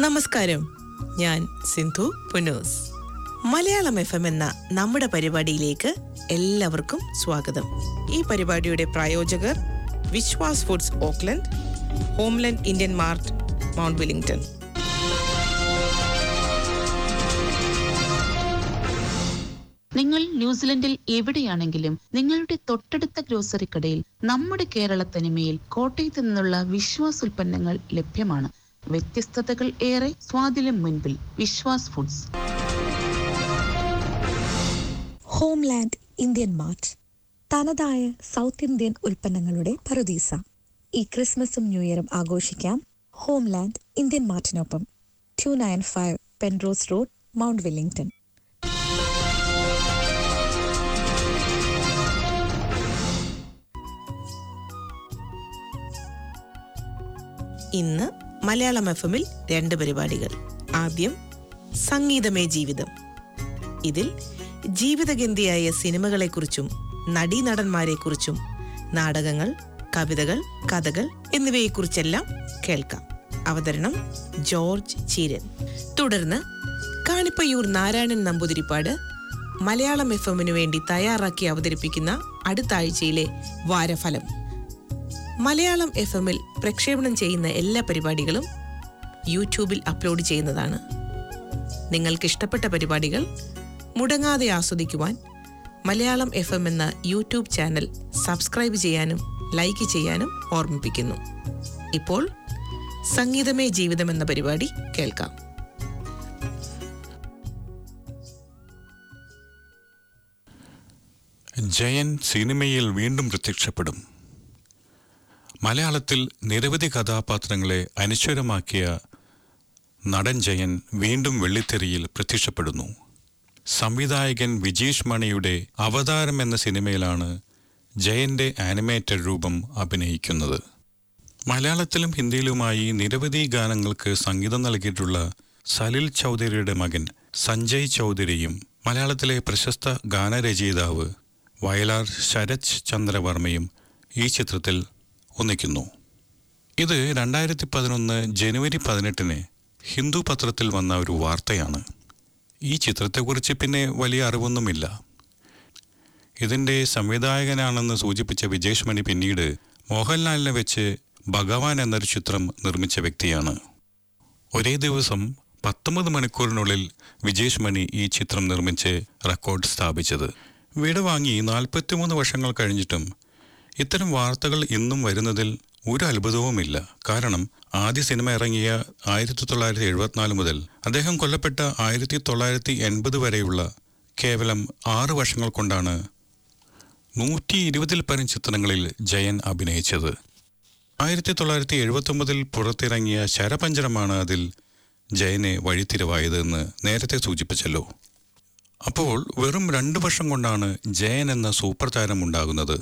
നമസ്കാരം ഞാൻ Sindhu Punnoose Malayalam F M എന്ന നമ്മുടെ പരിപാടിയിലേക്ക് എല്ലാവർക്കും സ്വാഗതം ഈ പരിപാടിയുടെ പ്രായോജകർ Viswas foods Auckland homeland Indian mart mount Wellington നിങ്ങൾ ന്യൂസിലൻഡിൽ എവിടെയാണെങ്കിലും നിങ്ങളുടെ തൊട്ടടുത്ത ഗ്രോസറി കടയിൽ നമ്മുടെ കേരള തനിമയിൽ കോട്ടയത്ത് നിന്നുള്ള വിശ്വാസ് ഉൽപ്പന്നങ്ങൾ ലഭ്യമാണ് വ്യത്യസ്തതകൾ ഏറെ സ്വാതിലും മുൻപിൽ Viswas foods homeland Indian mart തനതായ സൗത്ത് ഇന്ത്യൻ ഉൽപ്പന്നങ്ങളുടെ പറുദീസ ഈ ക്രിസ്മസും ന്യൂ ഇയറും ആഘോഷിക്കാം ഹോംലാൻഡ് ഇന്ത്യൻ മാർട്ടിനൊപ്പം two nine five Penrose road mount Wellington ഇന്ന് മലയാളം എഫ് എമ്മിൽ രണ്ട് പരിപാടികൾ ആദ്യം സംഗീതമേ ജീവിതം ഇതിൽ ജീവിതഗന്ധിയായ സിനിമകളെക്കുറിച്ചും നടീനടന്മാരെക്കുറിച്ചും നാടകങ്ങൾ കവിതകൾ കഥകൾ എന്നിവയെക്കുറിച്ചെല്ലാം കേൾക്കാം അവതരണം ജോർജ് ചീരൻ തുടർന്ന് കാണിപ്പയ്യൂർ നാരായണൻ നമ്പൂതിരിപ്പാട് മലയാളം എഫ് എമ്മിനു വേണ്ടി തയ്യാറാക്കി അവതരിപ്പിക്കുന്ന അടുത്ത ആഴ്ചയിലെ വാരഫലം മലയാളം എഫ് എമ്മിൽ പ്രക്ഷേപണം ചെയ്യുന്ന എല്ലാ പരിപാടികളും യൂട്യൂബിൽ അപ്ലോഡ് ചെയ്യുന്നതാണ് നിങ്ങൾക്ക് ഇഷ്ടപ്പെട്ട പരിപാടികൾ മുടങ്ങാതെ ആസ്വദിക്കുവാൻ മലയാളം എഫ് എം എന്ന യൂട്യൂബ് ചാനൽ സബ്സ്ക്രൈബ് ചെയ്യാനും ലൈക്ക് ചെയ്യാനും ഓർമ്മിപ്പിക്കുന്നു ഇപ്പോൾ സംഗീതമേ ജീവിതം എന്ന പരിപാടി കേൾക്കാം ജയൻ സിനിമയിൽ വീണ്ടും പ്രത്യക്ഷപ്പെടും മലയാളത്തിൽ നിരവധി കഥാപാത്രങ്ങളെ അനശ്വരമാക്കിയ നടൻ ജയൻ വീണ്ടും വെള്ളിത്തെറിയിൽ പ്രത്യക്ഷപ്പെടുന്നു സംവിധായകൻ വിജീഷ് മണിയുടെ അവതാരം എന്ന സിനിമയിലാണ് ജയന്റെ ആനിമേറ്റഡ് രൂപം അഭിനയിക്കുന്നത് മലയാളത്തിലും ഹിന്ദിയിലുമായി നിരവധി ഗാനങ്ങൾക്ക് സംഗീതം നൽകിയിട്ടുള്ള സലിൽ ചൗധരിയുടെ മകൻ സഞ്ജയ് ചൗധരിയും മലയാളത്തിലെ പ്രശസ്ത ഗാനരചയിതാവ് വയലാർ ശരത് ചന്ദ്രവർമ്മയും ഈ ചിത്രത്തിൽ ഒന്നിക്കുന്നു ഇത് രണ്ടായിരത്തി പതിനൊന്ന് ജനുവരി പതിനെട്ടിന് ഹിന്ദു പത്രത്തിൽ വന്ന ഒരു വാർത്തയാണ് ഈ ചിത്രത്തെക്കുറിച്ച് പിന്നെ വലിയ അറിവൊന്നുമില്ല ഇതിൻ്റെ സംവിധായകനാണെന്ന് സൂചിപ്പിച്ച വിജേഷ് മണി പിന്നീട് മോഹൻലാലിനെ വെച്ച് ഭഗവാൻ എന്നൊരു ചിത്രം നിർമ്മിച്ച വ്യക്തിയാണ് ഒരേ ദിവസം പത്തൊമ്പത് മണിക്കൂറിനുള്ളിൽ വിജേഷ് മണി ഈ ചിത്രം നിർമ്മിച്ച് റെക്കോർഡ് സ്ഥാപിച്ചത് വിട വാങ്ങി നാൽപ്പത്തിമൂന്ന് വർഷങ്ങൾ കഴിഞ്ഞിട്ടും ഇത്തരം വാർത്തകൾ ഇന്നും വരുന്നതിൽ ഒരു അത്ഭുതവുമില്ല കാരണം ആദ്യ സിനിമ ഇറങ്ങിയ ആയിരത്തി തൊള്ളായിരത്തി എഴുപത്തിനാല് മുതൽ അദ്ദേഹം കൊല്ലപ്പെട്ട ആയിരത്തി തൊള്ളായിരത്തി എൺപത് വരെയുള്ള കേവലം ആറ് വർഷങ്ങൾ കൊണ്ടാണ് നൂറ്റി ഇരുപതിൽ പരം ചിത്രങ്ങളിൽ ജയൻ അഭിനയിച്ചത് ആയിരത്തി തൊള്ളായിരത്തി എഴുപത്തൊമ്പതിൽ പുറത്തിറങ്ങിയ ശരപഞ്ചരമാണ് അതിൽ ജയനെ വഴിത്തിരിവായതെന്ന് നേരത്തെ സൂചിപ്പിച്ചല്ലോ അപ്പോൾ വെറും രണ്ട് വർഷം കൊണ്ടാണ് ജയൻ എന്ന സൂപ്പർ താരം ഉണ്ടാകുന്നത്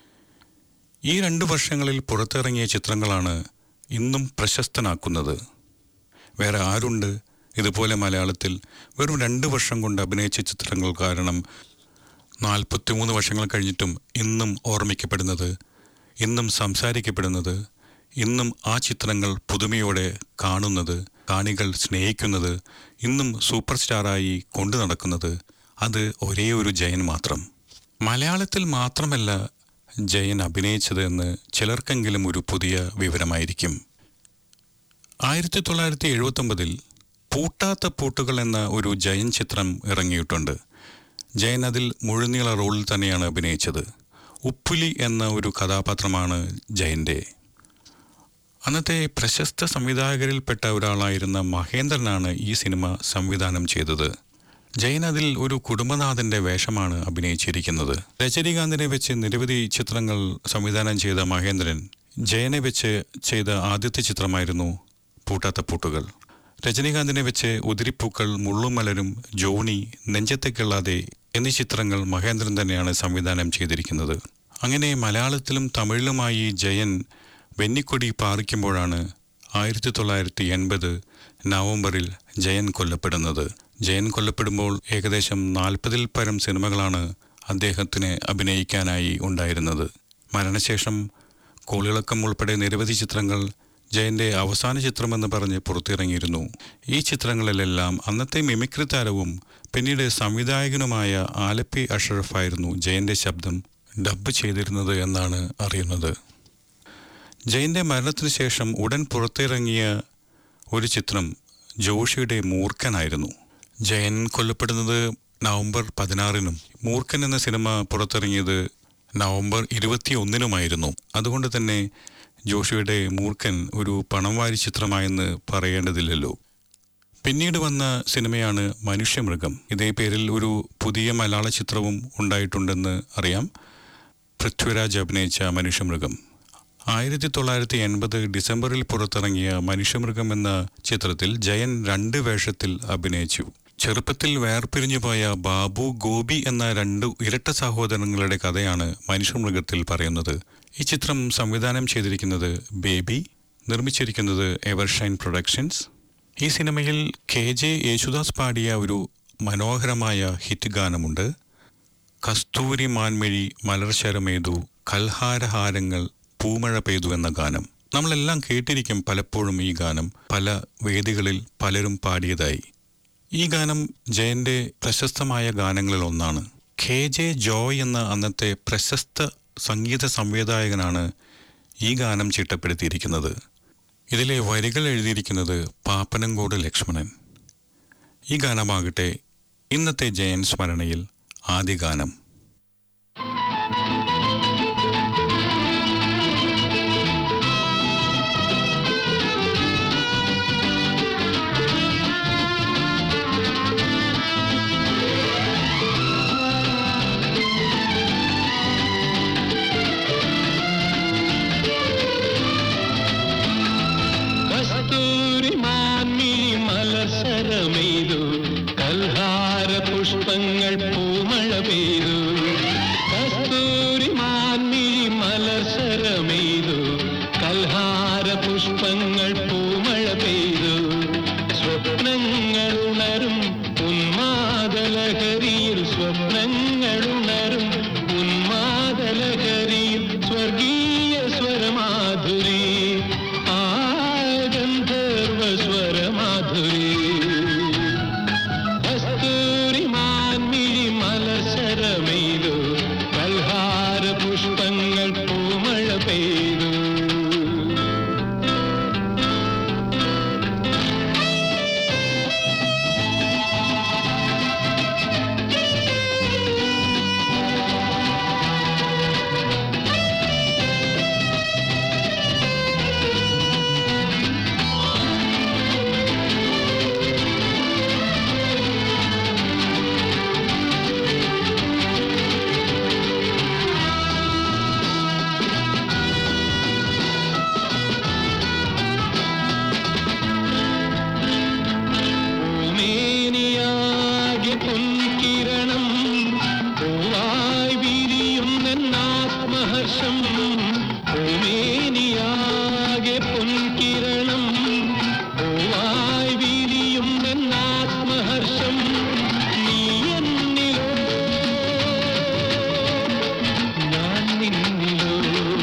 ഈ രണ്ട് വർഷങ്ങളിൽ പുറത്തിറങ്ങിയ ചിത്രങ്ങളാണ് ഇന്നും പ്രശസ്തനാക്കുന്നത് വേറെ ആരുണ്ട് ഇതുപോലെ മലയാളത്തിൽ വെറും രണ്ട് വർഷം കൊണ്ട് അഭിനയിച്ച ചിത്രങ്ങൾ കാരണം നാൽപ്പത്തിമൂന്ന് വർഷങ്ങൾ കഴിഞ്ഞിട്ടും ഇന്നും ഓർമ്മിക്കപ്പെടുന്നത് ഇന്നും സംസാരിക്കപ്പെടുന്നത് ഇന്നും ആ ചിത്രങ്ങൾ പുതുമയോടെ കാണുന്നത് കാണികൾ സ്നേഹിക്കുന്നത് ഇന്നും സൂപ്പർ സ്റ്റാറായി കൊണ്ടു നടക്കുന്നത് അത് ഒരേ ഒരു ജയൻ മാത്രം മലയാളത്തിൽ മാത്രമല്ല ജയൻ അഭിനയിച്ചത് എന്ന് ചിലർക്കെങ്കിലും ഒരു പുതിയ വിവരമായിരിക്കും ആയിരത്തി തൊള്ളായിരത്തി എഴുപത്തൊമ്പതിൽ പൂട്ടാത്ത പൂട്ടുകൾ എന്ന ഒരു ജയൻ ചിത്രം ഇറങ്ങിയിട്ടുണ്ട് ജയൻ അതിൽ മുഴുനീള റോളിൽ തന്നെയാണ് അഭിനയിച്ചത് ഉപ്പുലി എന്ന ഒരു കഥാപാത്രമാണ് ജയൻ്റെ അന്നത്തെ പ്രശസ്ത സംവിധായകരിൽപ്പെട്ട ഒരാളായിരുന്ന മഹേന്ദ്രനാണ് ഈ സിനിമ സംവിധാനം ചെയ്തത് ജയൻ അതിൽ ഒരു കുടുംബനാഥന്റെ വേഷമാണ് അഭിനയിച്ചിരിക്കുന്നത് രജനീകാന്തിനെ വെച്ച് നിരവധി ചിത്രങ്ങൾ സംവിധാനം ചെയ്ത മഹേന്ദ്രൻ ജയനെ വെച്ച് ചെയ്ത ആദ്യത്തെ ചിത്രമായിരുന്നു പൂട്ടാത്ത പൂട്ടുകൾ രജനീകാന്തിനെ വെച്ച് ഉതിരിപ്പൂക്കൾ മുള്ളുമലരും ജോണി നെഞ്ചത്തേക്കുള്ളാതെ എന്നീ ചിത്രങ്ങൾ മഹേന്ദ്രൻ തന്നെയാണ് സംവിധാനം ചെയ്തിരിക്കുന്നത് അങ്ങനെ മലയാളത്തിലും തമിഴിലുമായി ജയൻ വെന്നിക്കൊടി പാറിക്കുമ്പോഴാണ് ആയിരത്തി തൊള്ളായിരത്തി എൺപത് നവംബറിൽ ജയൻ കൊല്ലപ്പെടുന്നത് ജയൻ കൊല്ലപ്പെടുമ്പോൾ ഏകദേശം നാൽപ്പതിൽ പരം സിനിമകളാണ് അദ്ദേഹത്തിന് അഭിനയിക്കാനായി ഉണ്ടായിരുന്നത് മരണശേഷം കോളിളക്കം ഉൾപ്പെടെ നിരവധി ചിത്രങ്ങൾ ജയന്റെ അവസാന ചിത്രമെന്ന് പറഞ്ഞ് പുറത്തിറങ്ങിയിരുന്നു ഈ ചിത്രങ്ങളിലെല്ലാം അന്നത്തെ മിമിക്രി താരവും പിന്നീട് സംവിധായകനുമായ ആലപ്പി അഷറഫായിരുന്നു ജയന്റെ ശബ്ദം ഡബ്ബ് ചെയ്തിരുന്നത് എന്നാണ് അറിയുന്നത് ജയന്റെ മരണത്തിന് ശേഷം ഉടൻ പുറത്തിറങ്ങിയ ഒരു ചിത്രം ജോഷിയുടെ മൂർഖനായിരുന്നു ജയൻ കൊല്ലപ്പെടുന്നത് നവംബർ പതിനാറിനും മൂർഖൻ എന്ന സിനിമ പുറത്തിറങ്ങിയത് നവംബർ ഇരുപത്തി ഒന്നിനുമായിരുന്നു അതുകൊണ്ട് തന്നെ ജോഷിയുടെ മൂർഖൻ ഒരു പണം വാരി ചിത്രമായെന്ന് പറയേണ്ടതില്ലല്ലോ പിന്നീട് വന്ന സിനിമയാണ് മനുഷ്യമൃഗം ഇതേ പേരിൽ ഒരു പുതിയ മലയാള ചിത്രവും ഉണ്ടായിട്ടുണ്ടെന്ന് അറിയാം പൃഥ്വിരാജ് അഭിനയിച്ച മനുഷ്യമൃഗം ആയിരത്തി തൊള്ളായിരത്തി എൺപത് ഡിസംബറിൽ പുറത്തിറങ്ങിയ മനുഷ്യമൃഗം എന്ന ചിത്രത്തിൽ ജയൻ രണ്ട് വേഷത്തിൽ അഭിനയിച്ചു ചെറുപ്പത്തിൽ വേർപിരിഞ്ഞു പോയ ബാബു ഗോപി എന്ന രണ്ട് ഇരട്ട സഹോദരങ്ങളുടെ കഥയാണ് മനുഷ്യമൃഗത്തിൽ പറയുന്നത് ഈ ചിത്രം സംവിധാനം ചെയ്തിരിക്കുന്നത് ബേബി നിർമ്മിച്ചിരിക്കുന്നത് എവർഷൈൻ പ്രൊഡക്ഷൻസ് ഈ സിനിമയിൽ കെ ജെ യേശുദാസ് പാടിയ ഒരു മനോഹരമായ ഹിറ്റ് ഗാനമുണ്ട് കസ്തൂരി മാൻമിഴി മലർശരമേതു കൽഹാരഹാരങ്ങൾ പൂമഴ പെയ്തു എന്ന ഗാനം നമ്മളെല്ലാം കേട്ടിരിക്കും പലപ്പോഴും ഈ ഗാനം പല വേദികളിൽ പലരും പാടിയതായി ഈ ഗാനം ജയന്റെ പ്രശസ്തമായ ഗാനങ്ങളിൽ ഒന്നാണ് കെ ജെ ജോയ് എന്ന അന്നത്തെ പ്രശസ്ത സംഗീത സംവിധായകനാണ് ഈ ഗാനം ചിട്ടപ്പെടുത്തിയിരിക്കുന്നത് ഇതിലെ വരികൾ എഴുതിയിരിക്കുന്നത് പാപ്പനങ്കോട് ലക്ഷ്മണൻ ഈ ഗാനമാകട്ടെ ഇന്നത്തെ ജയൻ സ്മരണയിൽ ആദ്യ ഗാനം കസ്തൂരി മാൻമിഴി മലസരമെയ്തു കൽഹാര പുഷ്പങ്ങൾ പൂമഴ പെയ്തു കസ്തൂരി മാൻമിഴി മലസരമെയ്തു കൽഹാര പുഷ്പങ്ങൾ പൂമഴ പെയ്തു സ്വപ്നങ്ങൾ ഉണരും ഉന്മാദലഹരിയിൽ സ്വപ്നങ്ങൾ ഉണരും ഉന്മാദലഹരിയിൽ സ്വർഗീയ സ്വരമാധുരി ആ ഗന്ധർവ സ്വരമാധുരി കസ്തൂരി മാൻമിഴി മലസരമെയ്തു കൽഹാര പുഷ്പങ്ങൾ പൂമഴ പെയ്തു ഭൂമേനിയാകെ പൊൻകിരണം പൂവായി വിരിയുന്നാത്മഹർഷം ഭൂമേനിയാകെ പൊൻകിരണം പൂവായി വിരിയുന്നാത്മഹർഷം നീ എന്നിലോ ഞാൻ നിന്നിലോ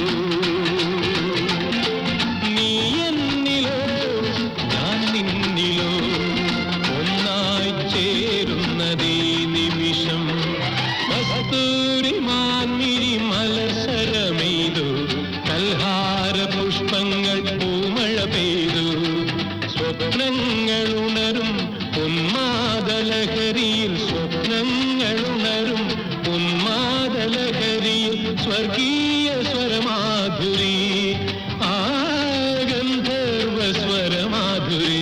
നീ എന്നിലോ ഞാൻ നിന്നിലോ ഒന്നായി ചേരുന്നതീ നിമിഷം കസ്തൂരി മാൻമിരി മലസരമെയ്തു കൽഹാര പുഷ്പങ്ങൾ പൂമഴ പെയ്തു സ്വപ്നങ്ങൾ ഉണരും ഉന്മാദലഹരിയിൽ സ്വപ്നങ്ങൾ ഉണരും ഉന്മാദലഹരിയിൽ സ്വർഗീയ സ്വരമാധുരി ആ ഗന്ധർവ സ്വരമാധുരി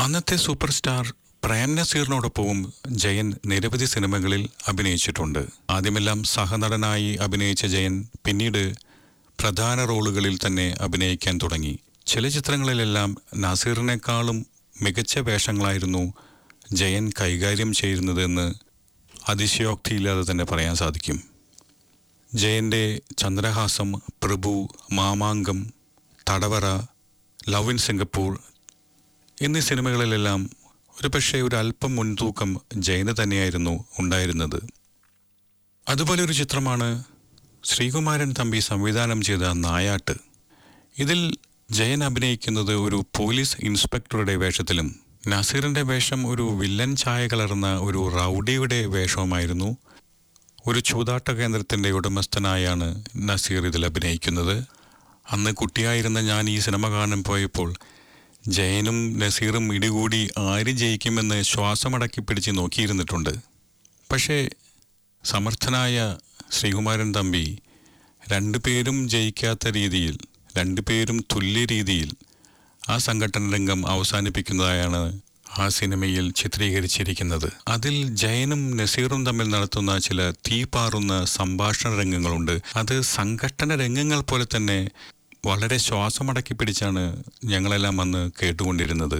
അന്നത്തെ സൂപ്പർ സ്റ്റാർ പ്രേം നസീറിനോടൊപ്പവും ജയൻ നിരവധി സിനിമകളിൽ അഭിനയിച്ചിട്ടുണ്ട് ആദ്യമെല്ലാം സഹനടനായി അഭിനയിച്ച ജയൻ പിന്നീട് പ്രധാന റോളുകളിൽ തന്നെ അഭിനയിക്കാൻ തുടങ്ങി ചില ചിത്രങ്ങളിലെല്ലാം നസീറിനേക്കാളും മികച്ച വേഷങ്ങളായിരുന്നു ജയൻ കൈകാര്യം ചെയ്യുന്നതെന്ന് അതിശയോക്തിയില്ലാതെ തന്നെ പറയാൻ സാധിക്കും ജയന്റെ Chandrahasam Prabhu Mamankam Thadavara love in Singapore എന്നീ സിനിമകളിലെല്ലാം ഒരു പക്ഷേ ഒരു അല്പം മുൻതൂക്കം ജയന് തന്നെയായിരുന്നു ഉണ്ടായിരുന്നത് അതുപോലെ ഒരു ചിത്രമാണ് ശ്രീകുമാരൻ തമ്പി സംവിധാനം ചെയ്ത നായാട്ട് ഇതിൽ ജയൻ അഭിനയിക്കുന്നത് ഒരു പോലീസ് ഇൻസ്പെക്ടറുടെ വേഷത്തിലും നസീറിന്റെ വേഷം ഒരു വില്ലൻ ഛായ കലർന്ന ഒരു റൗഡിയുടെ വേഷവുമായിരുന്നു ഒരു ചൂതാട്ട കേന്ദ്രത്തിന്റെ ഉടമസ്ഥനായാണ് നസീർ ഇതിൽ അഭിനയിക്കുന്നത് അന്ന് കുട്ടിയായിരുന്ന ഞാൻ ഈ സിനിമ കാണാൻ പോയപ്പോൾ ജയനും നസീറും ഇടികൂടി ആര് ജയിക്കുമെന്ന് ശ്വാസമടക്കി പിടിച്ച് നോക്കിയിരുന്നിട്ടുണ്ട് പക്ഷേ സമർത്ഥനായ ശ്രീകുമാരൻ തമ്പി രണ്ടുപേരും ജയിക്കാത്ത രീതിയിൽ രണ്ടുപേരും തുല്യ രീതിയിൽ ആ സംഘടന രംഗം അവസാനിപ്പിക്കുന്നതായാണ് ആ സിനിമയിൽ ചിത്രീകരിച്ചിരിക്കുന്നത് അതിൽ ജയനും നസീറും തമ്മിൽ നടത്തുന്ന ചില തീപാറുന്ന സംഭാഷണ രംഗങ്ങളുണ്ട് അത് സംഘട്ടന രംഗങ്ങൾ പോലെ തന്നെ വളരെ ശ്വാസമടക്കി പിടിച്ചാണ് ഞങ്ങളെല്ലാം അന്ന് കേട്ടുകൊണ്ടിരുന്നത്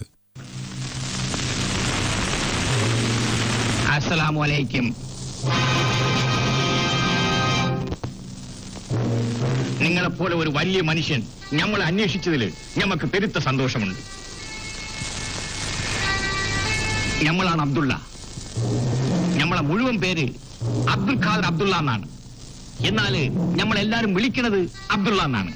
അസ്സലാമലൈക്കും നിങ്ങളെപ്പോലെ ഒരു വലിയ മനുഷ്യൻ നമ്മൾ അന്വേഷിച്ചതിൽ ഞമ്മക്ക് പെരുത്ത സന്തോഷമുണ്ട് ഞമ്മളാണ് അബ്ദുള്ള ഞമ്മളെ മുഴുവൻ പേര് അബ്ദുൽ ഖാദർ അബ്ദുള്ള എന്നാണ് എന്നാല് നമ്മളെല്ലാരും വിളിക്കുന്നത് അബ്ദുള്ള എന്നാണ്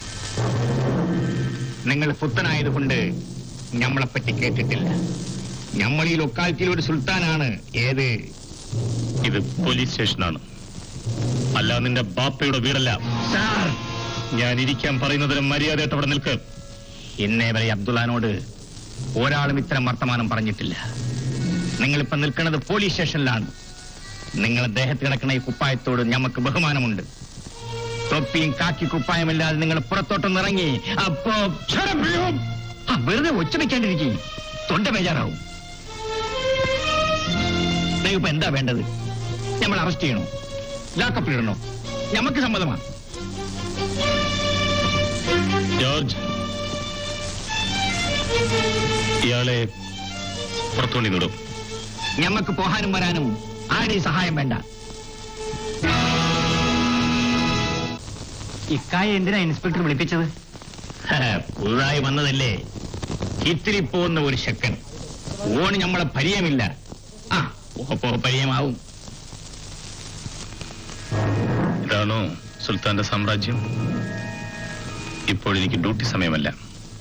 നിങ്ങൾ പുത്തനായതുകൊണ്ട് ഞമ്മളെപ്പറ്റി കേട്ടിട്ടില്ല നമ്മൾ ഈ ലൊക്കാലിറ്റിയിൽ ഒരു സുൽത്താനാണ് ഏത് ഇത് പോലീസ് സ്റ്റേഷനാണ് അല്ല നിന്റെ ബാപ്പയുടെ വീടല്ല സാർ ഞാൻ ഇരിക്കാൻ പറയുന്നതിന് മര്യാദയായിട്ട് അവിടെ നിൽക്ക് ഇന്നേ വരെ അബ്ദുള്ളാനോട് ഒരാളും ഇത്തരം വർത്തമാനം പറഞ്ഞിട്ടില്ല നിങ്ങളിപ്പോ നിൽക്കുന്നത് പോലീസ് സ്റ്റേഷനിലാണ് നിങ്ങൾ ദേഹത്ത് കിടക്കുന്ന ഈ കുപ്പായത്തോട് ഞമ്മക്ക് ബഹുമാനമുണ്ട് തൊപ്പിയും കാക്കി കുപ്പായമില്ലാതെ നിങ്ങൾ പുറത്തോട്ടൊന്ന് ഇറങ്ങി അപ്പോ Shut up, you! ആ, വെറുതെ ഒച്ച വെക്കാണ്ടിരിക്കും തൊണ്ട ബേജാറാവും നിങ്ങൾ ഇപ്പൊ എന്താ വേണ്ടത് നമ്മൾ അറസ്റ്റ് ചെയ്യണോ ലാക്കപ്പിലിടണോ ഞമ്മക്ക് സമ്മതമാണ് ജോർജ് ഇയാളെ പുറത്തുകൊണ്ടി വിടും ഞമ്മക്ക് പോകാനും വരാനും ആരുടെയും സഹായം വേണ്ട ഇക്കായ എന്തിനാ ഇൻസ്പെക്ടർ വിളിപ്പിച്ചത് ഹ, പുതുതായി വന്നതല്ലേ ഇത്തിരി പോകുന്ന ഒരു ശക്കൻ ഓണ് നമ്മളെ പരിചയമില്ല ആ പോകപ്പോ പരിചയമാവും ഇതാണോ സുൽത്താന്റെ സാമ്രാജ്യം ഇപ്പോൾ എനിക്ക് ഡ്യൂട്ടി സമയമല്ല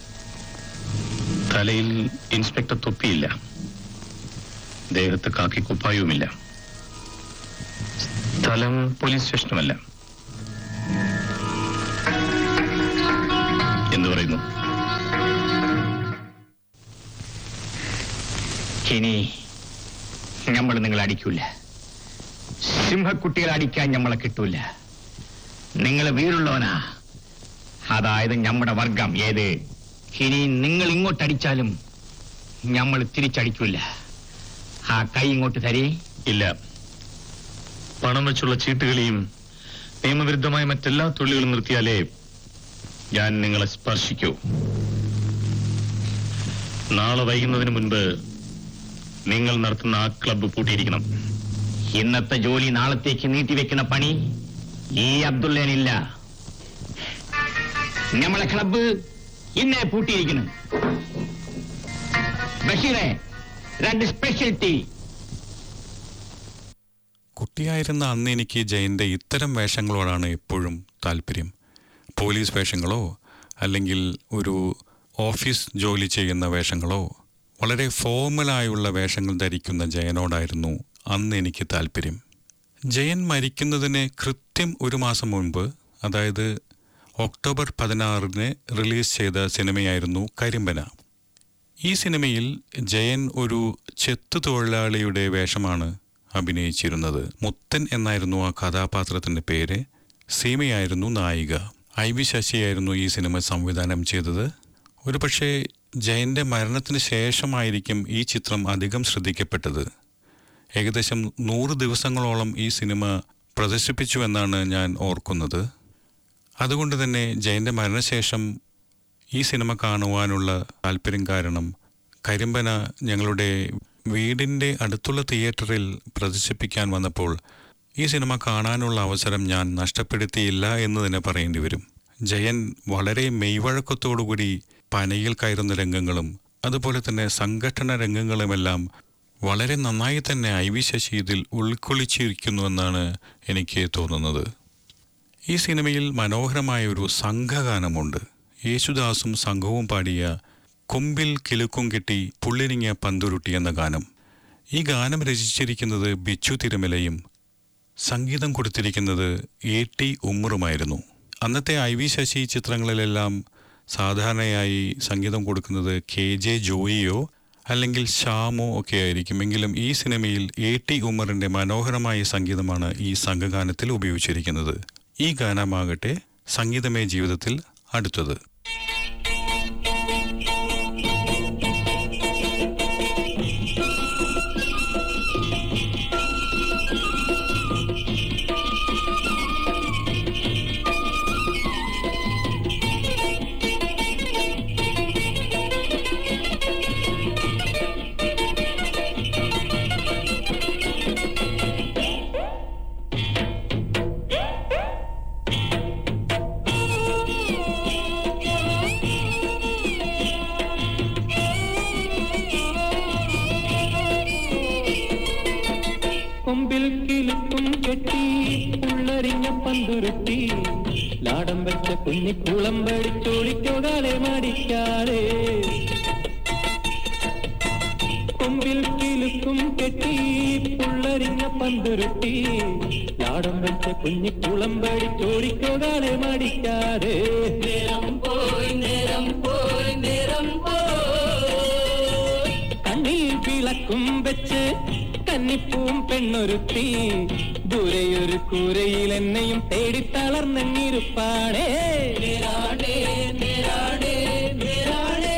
തലയിൽ ഇൻസ്പെക്ടർ തൊപ്പിയില്ല ദേഹത്ത് കാക്കി കുപ്പായവുമില്ല സ്ഥലം പോലീസ് സ്റ്റേഷനുമല്ല എന്തു പറയുന്നു ഇനി നമ്മൾ നിങ്ങളെ അടിക്കൂല സിംഹക്കുട്ടികളെ അടിക്കാൻ നമ്മളെ കിട്ടൂല നിങ്ങൾ വീറുള്ളവനാ അതായത് നമ്മുടെ വർഗം ഏത് ഇനി നിങ്ങൾ ഇങ്ങോട്ട് അടിച്ചാലും നമ്മൾ തിരിച്ചടിക്കൂല ആ കൈ ഇങ്ങോട്ട് തരേ ഇല്ല പണം വെച്ചുള്ള ചീട്ടുകളിയും നിയമവിരുദ്ധമായ മറ്റെല്ലാ തൊഴിലുകളും നിർത്തിയാലേ ഞാൻ നിങ്ങളെ സ്പർശിക്കൂ നാളെ വൈകുന്നതിന് മുൻപ് നിങ്ങൾ നടത്തുന്ന ആ ക്ലബ്ബ് പൂട്ടിയിരിക്കണം ഇന്നത്തെ ജോലി നാളത്തേക്ക് നീട്ടിവെക്കുന്ന പണി ഈ അബ്ദുള്ളേനില്ല നമ്മളെ ക്ലബ്ബ് ഇന്നേ പൂട്ടിയിരിക്കുന്നു ബഷീറെ രണ്ട് സ്പെഷ്യൽ ടീ കുട്ടിയായിരുന്ന അന്ന് എനിക്ക് ജയന്റെ ഇത്തരം വേഷങ്ങളോടാണ് എപ്പോഴും താല്പര്യം പോലീസ് വേഷങ്ങളോ അല്ലെങ്കിൽ ഒരു ഓഫീസ് ജോലി ചെയ്യുന്ന വേഷങ്ങളോ വളരെ ഫോമലായുള്ള വേഷങ്ങൾ ധരിക്കുന്ന ജയനോടായിരുന്നു അന്ന് എനിക്ക് താല്പര്യം ജയൻ മരിക്കുന്നതിന് കൃത്യം ഒരു മാസം മുൻപ് അതായത് ഒക്ടോബർ പതിനാറിന് റിലീസ് ചെയ്ത സിനിമയായിരുന്നു കരിമ്പന ഈ സിനിമയിൽ ജയൻ ഒരു ചെത്തു തൊഴിലാളിയുടെ വേഷമാണ് അഭിനയിച്ചിരുന്നത് മുത്തൻ എന്നായിരുന്നു ആ കഥാപാത്രത്തിന്റെ പേര് സീമയായിരുന്നു നായിക ഐ വി ശശിയായിരുന്നു ഈ സിനിമ സംവിധാനം ചെയ്തത് ഒരു പക്ഷേ ജയന്റെ മരണത്തിന് ശേഷമായിരിക്കും ഈ ചിത്രം അധികം ശ്രദ്ധിക്കപ്പെട്ടത് ഏകദേശം നൂറ് ദിവസങ്ങളോളം ഈ സിനിമ പ്രദർശിപ്പിച്ചു എന്നാണ് ഞാൻ ഓർക്കുന്നത് അതുകൊണ്ട് തന്നെ ജയന്റെ മരണശേഷം ഈ സിനിമ കാണുവാനുള്ള താല്പര്യം കാരണം കരിമ്പന ഞങ്ങളുടെ വീടിൻ്റെ അടുത്തുള്ള തിയേറ്ററിൽ പ്രദർശിപ്പിക്കാൻ വന്നപ്പോൾ ഈ സിനിമ കാണാനുള്ള അവസരം ഞാൻ നഷ്ടപ്പെടുത്തിയില്ല എന്ന് തന്നെ പറയേണ്ടി വരും ജയൻ വളരെ മെയ്വഴക്കത്തോടുകൂടി പനയിൽ കയറുന്ന രംഗങ്ങളും അതുപോലെ തന്നെ സംഘടന രംഗങ്ങളുമെല്ലാം വളരെ നന്നായി തന്നെ ഐ വി ശശി ഇതിൽ ഉൾക്കൊള്ളിച്ചിരിക്കുന്നുവെന്നാണ് എനിക്ക് തോന്നുന്നത് ഈ സിനിമയിൽ മനോഹരമായ ഒരു സംഘഗാനമുണ്ട് യേശുദാസും സംഘവും പാടിയ കൊമ്പിൽ കിലുക്കും കെട്ടി പുള്ളിരിങ്ങിയ പന്തുരുട്ടി എന്ന ഗാനം ഈ ഗാനം രചിച്ചിരിക്കുന്നത് ബിച്ചു തിരുമലയും സംഗീതം കൊടുത്തിരിക്കുന്നത് എ ടി ഉമ്മറുമായിരുന്നു അന്നത്തെ ഐ വി ശശി ചിത്രങ്ങളിലെല്ലാം സാധാരണയായി സംഗീതം കൊടുക്കുന്നത് കെ ജെ ജോയിയോ അല്ലെങ്കിൽ ശ്യാമോ ഒക്കെ ആയിരിക്കും എങ്കിലും ഈ സിനിമയിൽ എ ടി ഉമ്മറിന്റെ മനോഹരമായ സംഗീതമാണ് ഈ സംഘഗാനത്തിൽ ഉപയോഗിച്ചിരിക്കുന്നത് ഈ ഗാനമാകട്ടെ സംഗീതമേ ജീവിതത്തിൽ അടുത്തത് കൊമ്പിൽ കിലുക്കും കെട്ടി ഉള്ളറിഞ്ഞ പന്തുരുട്ടി ലാടം വെച്ച കുഞ്ഞിക്കുളം പഠിച്ചോടിക്കോകാലെ മാടിക്കാതെ കൊമ്പിൽ കിലുക്കും കെട്ടി പുള്ളരിഞ്ഞ പന്തുരുട്ടി ലാടം വെച്ച കുഞ്ഞിക്കുളം പഠിച്ചോടിക്കോകാലെ മാടിക്കാതെ നേരം പോയി നേരം പോയി നേരം പോയി കണ്ണിൽ വിളക്കും വെച്ച് കന്നിപ്പൂം പെണ്ണൊരുത്തി ദൂരെയൊരു കൂരയിൽ എന്നെയും തേടി തളർന്നെങ്ങിരുപ്പാടേ നേരാടേ നേരാടേ നേരാടേ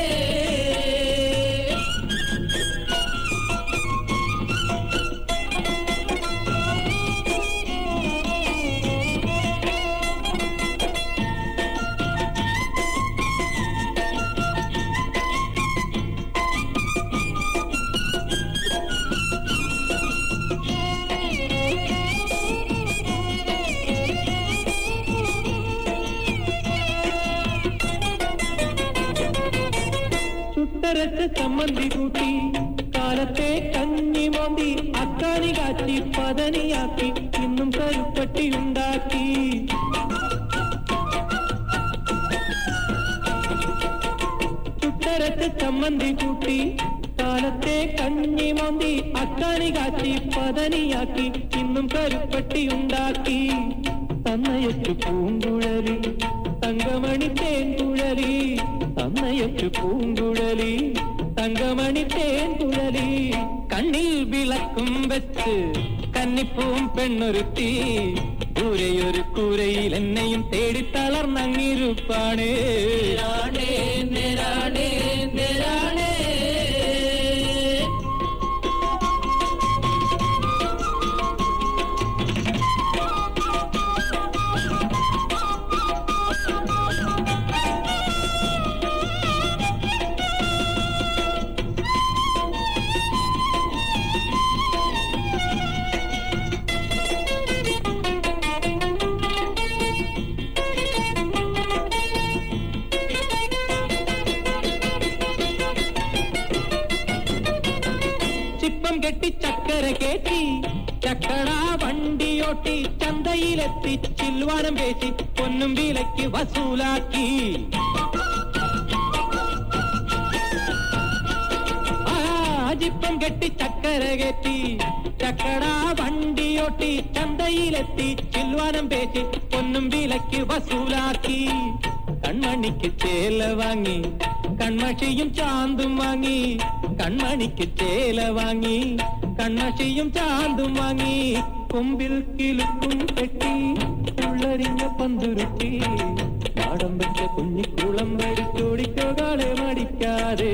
ചുട്ടരച്ച ചമ്മന്തി കൂട്ടി കാലത്തെ കഞ്ഞി മോന്തി അക്കാനി കാച്ചി പതനിയാക്കി ഇന്നും കരുപ്പട്ടി ഉണ്ടാക്കി ചുട്ടരച്ച ചമ്മന്തി കൂട്ടി കാലത്തെ കഞ്ഞി മോന്തി അക്കാനി കാച്ചി പതനിയാക്കി ഇന്നും കരുപ്പട്ടി ഉണ്ടാക്കി തന്നയച്ചു പൂങ്കുഴലി തങ്കമണി തേൻകുഴലി തന്നയച്ചു പൂങ്കുഴലി തങ്കമണി തേൻകുഴലി കണ്ണിൽ വിളക്കും വെച്ച് കന്നിപ്പൂം പെണ്ണൊരുത്തി ദൂരെയൊരു കൂരയിൽ എന്നെയും തേടി തളർന്നങ്ങിരുപ്പാണേ നേരാണേ നേരാണേ നേരാണേ ചിപ്പം കെട്ടി ചക്കര കേറ്റി ചക്കട വണ്ടിയോട്ടി ചന്തയിലെത്തി ചിൽവാനം പേശി പൊന്നും വിലയ്ക്ക് വസൂലാക്കി ആ ചിപ്പം കെട്ടി ചക്കര കയറ്റി ചക്കട വണ്ടിയോട്ടി ചന്തയിലെത്തി ചിൽവാനം പേശി പൊന്നും വിലയ്ക്ക് വസൂലാക്കി കൺമണിക്ക് ചേല വാങ്ങി കൺമഷിയും ചാന്തും വാങ്ങി കൺമണിക്ക് ചേല വാങ്ങി കൺമഷിയും ചാന്തും വാങ്ങി കൊമ്പിൽ കിലുക്കും കെട്ടി ഉള്ളരിഞ്ഞ പന്തുരുത്തി നാടം വെച്ച കുഞ്ഞിക്കുളം വരിച്ചോടിക്കോ കാളെ മടിക്കാതെ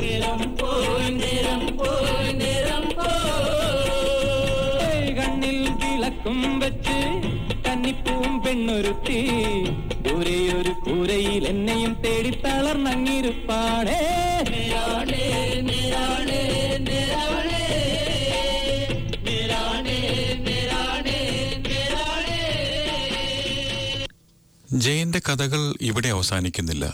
ഏയ് കണ്ണിൽ വിളക്കും വെച്ച് കന്നിപ്പൂവും പെണ്ണൊരുത്തി ദൂരെയൊരു കൂരയിൽ എന്നെയും തേടി തളർന്നങ്ങിരുപ്പാണേ ജയന്റെ കഥകൾ ഇവിടെ അവസാനിക്കുന്നില്ല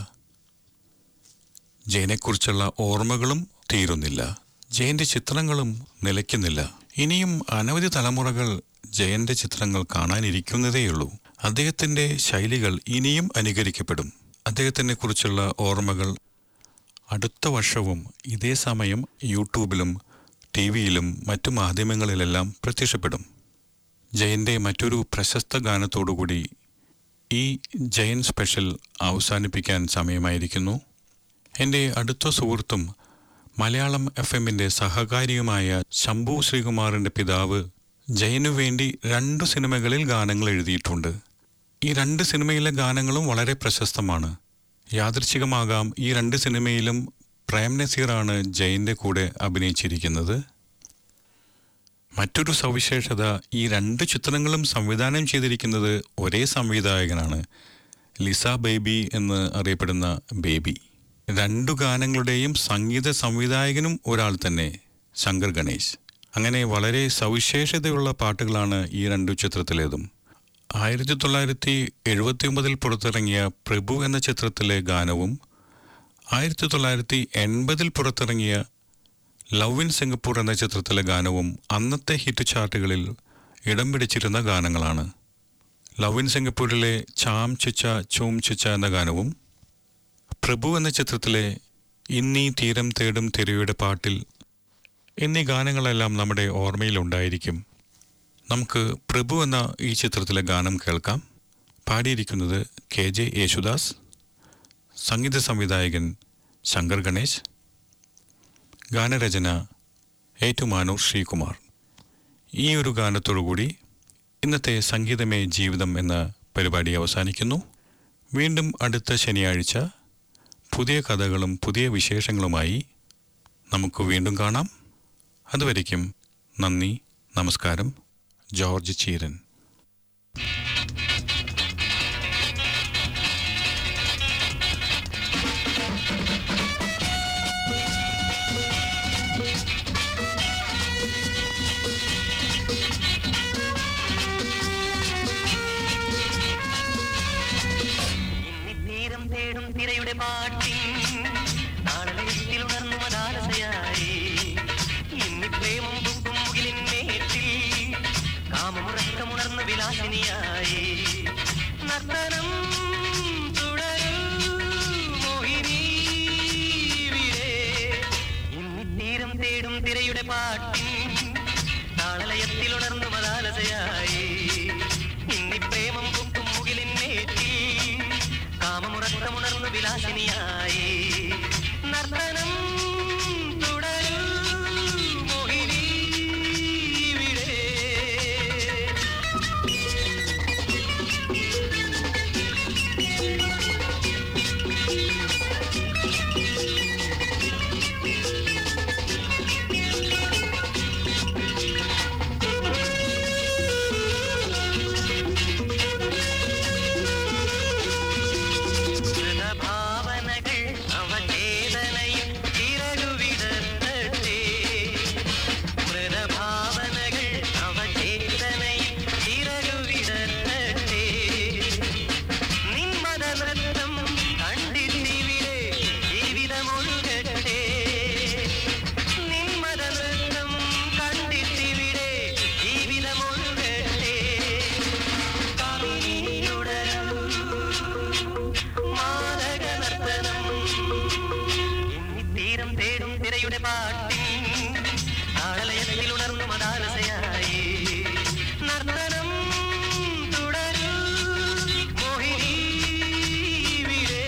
ജയനെക്കുറിച്ചുള്ള ഓർമ്മകളും തീരുന്നില്ല ജയന്റെ ചിത്രങ്ങളും നിലയ്ക്കുന്നില്ല ഇനിയും അനവധി തലമുറകൾ ജയന്റെ ചിത്രങ്ങൾ കാണാനിരിക്കുന്നതേയുള്ളൂ അദ്ദേഹത്തിന്റെ ശൈലികൾ ഇനിയും അനുകരിക്കപ്പെടും അദ്ദേഹത്തിനെ കുറിച്ചുള്ള ഓർമ്മകൾ അടുത്ത വർഷവും ഇതേ സമയം യൂട്യൂബിലും ടി വിയിലും മറ്റു മാധ്യമങ്ങളിലെല്ലാം പ്രത്യക്ഷപ്പെടും ജയന്റെ മറ്റൊരു പ്രശസ്ത ഗാനത്തോടുകൂടി ഈ ജയൻ സ്പെഷ്യൽ അവസാനിപ്പിക്കാൻ സമയമായിരിക്കുന്നു എൻ്റെ അടുത്ത സുഹൃത്തും മലയാളം എഫ് എമ്മിൻ്റെ സഹകാരിയുമായ ശംഭു ശ്രീകുമാറിൻ്റെ പിതാവ് ജയനു വേണ്ടി രണ്ടു സിനിമകളിൽ ഗാനങ്ങൾ എഴുതിയിട്ടുണ്ട് ഈ രണ്ട് സിനിമയിലെ ഗാനങ്ങളും വളരെ പ്രശസ്തമാണ് യാദൃച്ഛികമാകാം ഈ രണ്ട് സിനിമയിലും പ്രേം നസീറാണ് ജയൻ്റെ കൂടെ അഭിനയിച്ചിരിക്കുന്നത് മറ്റൊരു സവിശേഷത ഈ രണ്ട് ചിത്രങ്ങളും സംവിധാനം ചെയ്തിരിക്കുന്നത് ഒരേ സംവിധായകനാണ് ലിസ ബേബി എന്ന് അറിയപ്പെടുന്ന ബേബി രണ്ടു ഗാനങ്ങളുടെയും സംഗീത സംവിധായകനും ഒരാൾ തന്നെ ശങ്കർ ഗണേശ് അങ്ങനെ വളരെ സവിശേഷതയുള്ള പാട്ടുകളാണ് ഈ രണ്ടു ചിത്രത്തിലേതും ആയിരത്തി തൊള്ളായിരത്തി എഴുപത്തി ഒമ്പതിൽ പുറത്തിറങ്ങിയ പ്രഭു എന്ന ചിത്രത്തിലെ ഗാനവും ആയിരത്തി തൊള്ളായിരത്തി എൺപതിൽ പുറത്തിറങ്ങിയ ലവ് ഇൻ സിംഗപ്പൂർ എന്ന ചിത്രത്തിലെ ഗാനവും അന്നത്തെ ഹിറ്റ് ചാർട്ടുകളിൽ ഇടം പിടിച്ചിരുന്ന ഗാനങ്ങളാണ് ലവ് ഇൻ സിംഗപ്പൂരിലെ ചാം ചിച്ച ചൂം ചിച്ച എന്ന ഗാനവും പ്രഭു എന്ന ചിത്രത്തിലെ ഇന്നീ തീരം തേടും തിരയുടെ പാട്ടിൽ എന്നീ ഗാനങ്ങളെല്ലാം നമ്മുടെ ഓർമ്മയിലുണ്ടായിരിക്കും നമുക്ക് പ്രഭു എന്ന ഈ ചിത്രത്തിലെ ഗാനം കേൾക്കാം പാടിയിരിക്കുന്നത് കെ ജെ യേശുദാസ് സംഗീത സംവിധായകൻ ശങ്കർ ഗണേശ് ഗാനരചന ഏറ്റുമാനൂർ ശ്രീകുമാർ ഈ ഒരു ഗാനത്തോടുകൂടി ഇന്നത്തെ സംഗീതമേ ജീവിതം എന്ന പരിപാടി അവസാനിക്കുന്നു വീണ്ടും അടുത്ത ശനിയാഴ്ച പുതിയ കഥകളും പുതിയ വിശേഷങ്ങളുമായി നമുക്ക് വീണ്ടും കാണാം അതുവരയ്ക്കും നന്ദി നമസ്കാരം ജോർജ് ചീരൻ തീരം തേടും തിരയുടെ പാട്ടി താളലയത്തിൽ ഉണർന്നു മതാലസയായി ഇന്നി പ്രേമം പൊക്കും മുകിലിൻ മേറ്റിൽ കാമമുറക്കമുണർന്ന വിലാസിനിയായി നർത്തനം തുടരൂ മോഹിനി ഇവിടെ. ഇന്നി തീരം തേടും തിരയുടെ പാട്ടി താളലയത്തിൽ ഉണർന്നു മതാലസയായി ഇന്നി പ്രേമം പൊക്കും മുകിലിൻ മേറ്റിൽ കാമമുറക്കമുണർന്നു വിലാസിനിയായി നർത്തനം തുടരൂ മോഹിനി ഇവിടെ ഭാവനകൾ അവചേതനയിൽ ചിറകുവിടർത്തട്ടെ മൃതഭാവനകൾ അവചേതനയിൽ ചിറകുവിടർത്തട്ടെ നിന്മത നൃത്തം കണ്ടിട്ടിവിടെ ജീവിതമൊഴുകട്ടെ നിന്മത നൃത്തം കണ്ടിട്ടിവിടെ ജീവിതമൊഴുകട്ടെ കവിയുടരൂ മാരക നർത്തനം തീരം തേടും തിരയുടെ പാട്ടി താളലയത്തിൽ ഉണർന്നു മതാലസയായി നർത്തനം തുടരൂ മോഹിനി ഇവിടെ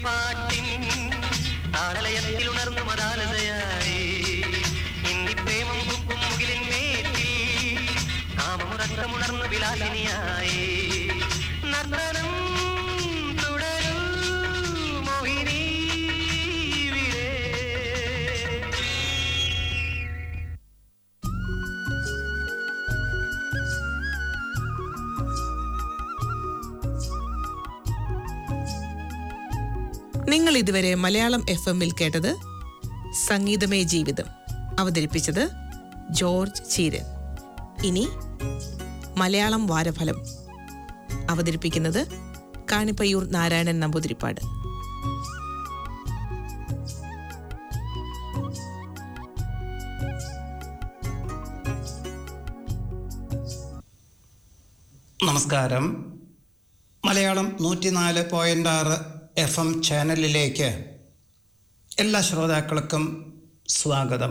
പാട്ടിൻ താളലയത്തിൽ ഉണർന്നു മതാലതയായി ഇന്നി പ്രേമം കുക്കും മുകിലിൻ മേറ്റിൽ കാമമുറക്കമുണർന്നു വിലാസിനിയായി നർത്തനം തുടരൂ മോഹിനി ഇവിടെ നിങ്ങൾ ഇതുവരെ മലയാളം എഫ് എമ്മിൽ കേട്ടത് സംഗീതമേ ജീവിതം അവതരിപ്പിച്ചത് ജോർജ് ചീരൻ ഇനി മലയാളം വാരഫലം അവതരിപ്പിക്കുന്നത് കാണിപ്പയ്യൂർ നാരായണൻ നമ്പൂതിരിപ്പാട് നമസ്കാരം മലയാളം നൂറ്റിനാല് പോയിൻ്റ് ആറ് എഫ് എം ചാനലിലേക്ക് എല്ലാ ശ്രോതാക്കൾക്കും സ്വാഗതം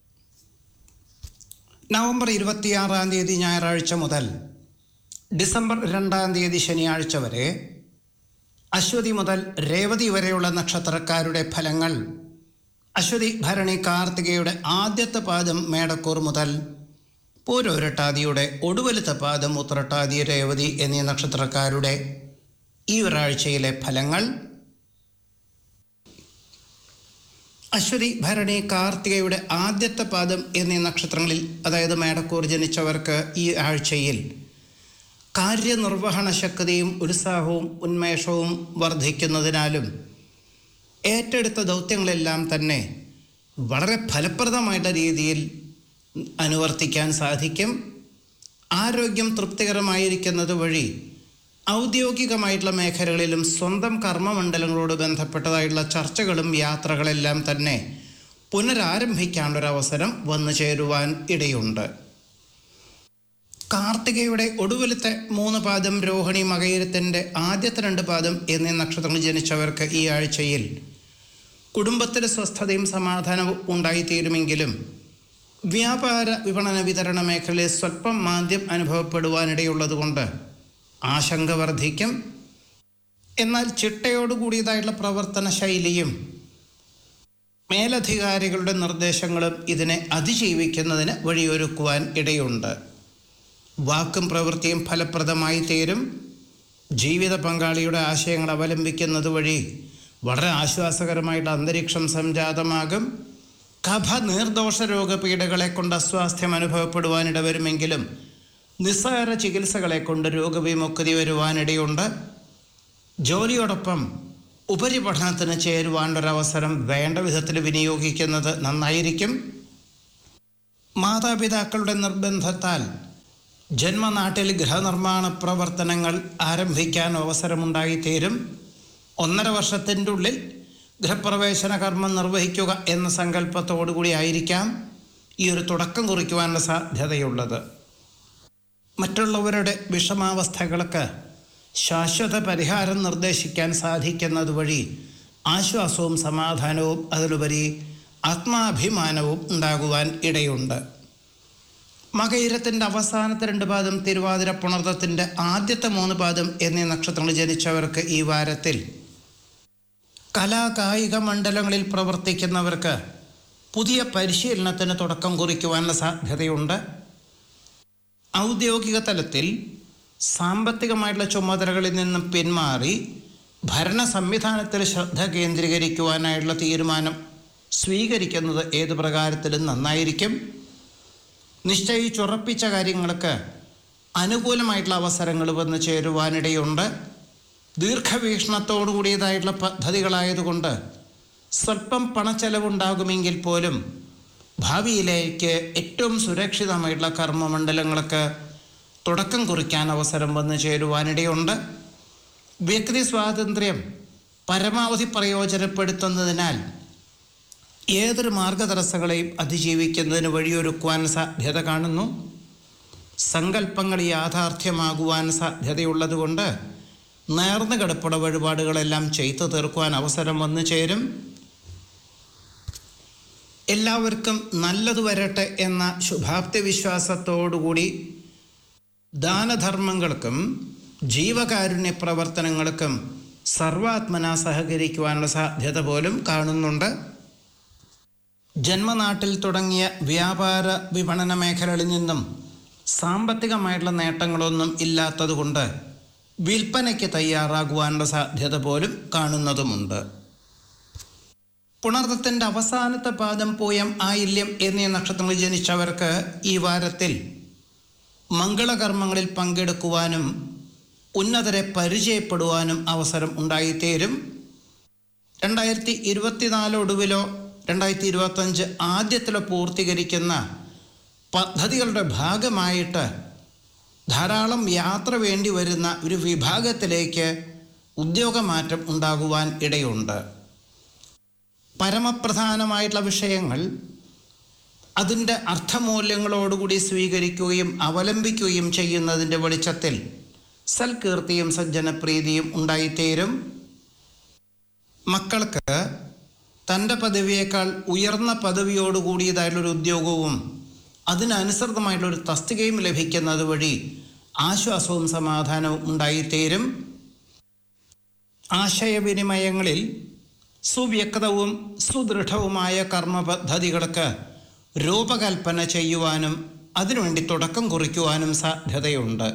നവംബർ ഇരുപത്തിയാറാം തീയതി ഞായറാഴ്ച മുതൽ ഡിസംബർ രണ്ടാം തീയതി ശനിയാഴ്ച വരെ അശ്വതി മുതൽ രേവതി വരെയുള്ള നക്ഷത്രക്കാരുടെ ഫലങ്ങൾ അശ്വതി ഭരണി കാർത്തികയുടെ ആദ്യത്തെ പാദം മേടക്കൂർ മുതൽ പൂരോരട്ടാതിയുടെ ഒടുവലത്തെ പാദം ഉത്രട്ടാതി രേവതി എന്നീ നക്ഷത്രക്കാരുടെ ഈ ഒരാഴ്ചയിലെ ഫലങ്ങൾ അശ്വതി ഭരണി കാർത്തികയുടെ ആദ്യത്തെ പാദം എന്നീ നക്ഷത്രങ്ങളിൽ അതായത് മേടക്കൂർ ജനിച്ചവർക്ക് ഈ ആഴ്ചയിൽ കാര്യനിർവഹണ ശക്തിയും ഉത്സാഹവും ഉന്മേഷവും വർദ്ധിക്കുന്നതിനാലും ഏറ്റെടുത്ത ദൗത്യങ്ങളെല്ലാം തന്നെ വളരെ ഫലപ്രദമായിട്ടുള്ള രീതിയിൽ അനുവർത്തിക്കാൻ സാധിക്കും ആരോഗ്യം തൃപ്തികരമായിരിക്കുന്നത് വഴി ഔദ്യോഗികമായിട്ടുള്ള മേഖലകളിലും സ്വന്തം കർമ്മമണ്ഡലങ്ങളോട് ബന്ധപ്പെട്ടതായിട്ടുള്ള ചർച്ചകളും യാത്രകളെല്ലാം തന്നെ പുനരാരംഭിക്കാനൊരവസരം വന്നു ചേരുവാൻ ഇടയുണ്ട് കാർത്തികയുടെ ഒടുവിലത്തെ മൂന്ന് പാദം രോഹിണി മകയിരത്തിൻ്റെ ആദ്യത്തെ രണ്ട് പാദം എന്നീ നക്ഷത്രങ്ങൾ ജനിച്ചവർക്ക് ഈ ആഴ്ചയിൽ കുടുംബത്തിലെ സ്വസ്ഥതയും സമാധാനവും ഉണ്ടായിത്തീരുമെങ്കിലും വ്യാപാര വിപണന വിതരണ മേഖലയിൽ സ്വല്പം മാന്ദ്യം അനുഭവപ്പെടുവാനിടയുള്ളതുകൊണ്ട് ആശങ്ക വർദ്ധിക്കും എന്നാൽ ചിട്ടയോടുകൂടിയതായിട്ടുള്ള പ്രവർത്തന ശൈലിയും മേലധികാരികളുടെ നിർദ്ദേശങ്ങളും ഇതിനെ അതിജീവിക്കുന്നതിന് വഴിയൊരുക്കുവാൻ ഇടയുണ്ട് വാക്കും പ്രവൃത്തിയും ഫലപ്രദമായി തീരും ജീവിത പങ്കാളിയുടെ ആശയങ്ങൾ അവലംബിക്കുന്നത് വഴി വളരെ ആശ്വാസകരമായിട്ട് അന്തരീക്ഷം സംജാതമാകും കഫ നീർദോഷ രോഗപീഠകളെ കൊണ്ട് അസ്വാസ്ഥ്യം അനുഭവപ്പെടുവാനിട വരുമെങ്കിലും നിസ്സാര ചികിത്സകളെ കൊണ്ട് രോഗവിമുക്തി വരുവാനിടയുണ്ട് ജോലിയോടൊപ്പം ഉപരിപഠനത്തിന് ചേരുവാനൊരവസരം വേണ്ട വിധത്തിൽ വിനിയോഗിക്കുന്നത് നന്നായിരിക്കും മാതാപിതാക്കളുടെ നിർബന്ധത്താൽ ജന്മനാട്ടിൽ ഗൃഹനിർമ്മാണ പ്രവർത്തനങ്ങൾ ആരംഭിക്കാൻ അവസരമുണ്ടായിത്തീരും ഒന്നര വർഷത്തിൻ്റെ ഉള്ളിൽ ഗൃഹപ്രവേശന കർമ്മം നിർവഹിക്കുക എന്ന സങ്കല്പത്തോടുകൂടി ആയിരിക്കാം ഈ ഒരു തുടക്കം കുറിക്കുവാനുള്ള സാധ്യതയുള്ളത് മറ്റുള്ളവരുടെ വിഷമാവസ്ഥകൾക്ക് ശാശ്വത പരിഹാരം നിർദ്ദേശിക്കാൻ സാധിക്കുന്നത് വഴി ആശ്വാസവും സമാധാനവും അതിലുപരി ആത്മാഭിമാനവും ഉണ്ടാകുവാൻ ഇടയുണ്ട് മകയിരത്തിൻ്റെ അവസാനത്തെ രണ്ട് പാദം തിരുവാതിര പുണർത്തത്തിൻ്റെ ആദ്യത്തെ മൂന്ന് പാദം എന്നീ നക്ഷത്രങ്ങൾ ജനിച്ചവർക്ക് ഈ വാരത്തിൽ കലാകായിക മണ്ഡലങ്ങളിൽ പ്രവർത്തിക്കുന്നവർക്ക് പുതിയ പരിശീലനത്തിന് തുടക്കം കുറിക്കുവാനുള്ള സാധ്യതയുണ്ട് ഔദ്യോഗിക തലത്തിൽ സാമ്പത്തികമായിട്ടുള്ള ചുമതലകളിൽ നിന്നും പിന്മാറി ഭരണ സംവിധാനത്തിൽ ശ്രദ്ധ കേന്ദ്രീകരിക്കുവാനായുള്ള തീരുമാനം സ്വീകരിക്കുന്നത് ഏത് പ്രകാരത്തിലും നന്നായിരിക്കും നിശ്ചയിച്ചുറപ്പിച്ച കാര്യങ്ങൾക്ക് അനുകൂലമായിട്ടുള്ള അവസരങ്ങൾ വന്ന് ചേരുവാനിടയുണ്ട് ദീർഘവീക്ഷണത്തോടു കൂടിയതായിട്ടുള്ള പദ്ധതികളായതുകൊണ്ട് സ്വല്പം പണച്ചെലവുണ്ടാകുമെങ്കിൽ പോലും ഭാവിയിലേക്ക് ഏറ്റവും സുരക്ഷിതമായിട്ടുള്ള കർമ്മമണ്ഡലങ്ങൾക്ക് തുടക്കം കുറിക്കാൻ അവസരം വന്നു ചേരുവാനിടയുണ്ട് വ്യക്തി സ്വാതന്ത്ര്യം പരമാവധി പ്രയോജനപ്പെടുത്തുന്നതിനാൽ ഏതൊരു മാർഗതടസ്സങ്ങളെയും അതിജീവിക്കുന്നതിന് വഴിയൊരുക്കുവാൻ സാധ്യത കാണുന്നു സങ്കല്പങ്ങൾ യാഥാർത്ഥ്യമാകുവാൻ സാധ്യതയുള്ളതുകൊണ്ട് നേർന്നു കിടപ്പുട വഴിപാടുകളെല്ലാം ചെയ്തു തീർക്കുവാൻ അവസരം വന്നു ചേരും എല്ലാവർക്കും നല്ലത് വരട്ടെ എന്ന ശുഭാപ്തി വിശ്വാസത്തോടുകൂടി ദാനധർമ്മങ്ങൾക്കും ജീവകാരുണ്യ പ്രവർത്തനങ്ങൾക്കും സർവാത്മന സഹകരിക്കുവാനുള്ള സാധ്യത പോലും കാണുന്നുണ്ട് ജന്മനാട്ടിൽ തുടങ്ങിയ വ്യാപാര വിപണന മേഖലകളിൽ നിന്നും സാമ്പത്തികമായിട്ടുള്ള നേട്ടങ്ങളൊന്നും ഇല്ലാത്തതുകൊണ്ട് വിൽപ്പനയ്ക്ക് തയ്യാറാകുവാനുള്ള സാധ്യത പോലും കാണുന്നതുമുണ്ട് പുണർത്തത്തിൻ്റെ അവസാനത്തെ പാദം പൂയം ആയില്യം എന്നീ നക്ഷത്രങ്ങളിൽ ജനിച്ചവർക്ക് ഈ വാരത്തിൽ മംഗളകർമ്മങ്ങളിൽ പങ്കെടുക്കുവാനും ഉന്നതരെ പരിചയപ്പെടുവാനും അവസരം ഉണ്ടായിത്തീരും രണ്ടായിരത്തി ഇരുപത്തിനാല് ഒടുവിലോ രണ്ടായിരത്തി ഇരുപത്തഞ്ച് ആദ്യത്തിലോ പൂർത്തീകരിക്കുന്ന പദ്ധതികളുടെ ഭാഗമായിട്ട് ധാരാളം യാത്ര വേണ്ടി വരുന്ന ഒരു വിഭാഗത്തിലേക്ക് ഉദ്യോഗമാറ്റം ഉണ്ടാകുവാൻ ഇടയുണ്ട് പരമപ്രധാനമായിട്ടുള്ള വിഷയങ്ങൾ അതിൻ്റെ അർത്ഥമൂല്യങ്ങളോടുകൂടി സ്വീകരിക്കുകയും അവലംബിക്കുകയും ചെയ്യുന്നതിൻ്റെ വെളിച്ചത്തിൽ സൽകീർത്തിയും സജ്ജനപ്രീതിയും ഉണ്ടായിത്തീരും മക്കൾക്ക് തൻ്റെ പദവിയേക്കാൾ ഉയർന്ന പദവിയോടുകൂടിയതായിട്ടുള്ളൊരു ഉദ്യോഗവും അതിനനുസൃതമായിട്ടുള്ളൊരു തസ്തികയും ലഭിക്കുന്നത് വഴി ആശ്വാസവും സമാധാനവും ഉണ്ടായിത്തീരും ആശയവിനിമയങ്ങളിൽ സുവ്യക്തവും സുദൃഢവുമായ കർമ്മ പദ്ധതികൾക്ക് രൂപകൽപ്പന ചെയ്യുവാനും അതിനുവേണ്ടി തുടക്കം കുറിക്കുവാനും സാധ്യതയുണ്ട്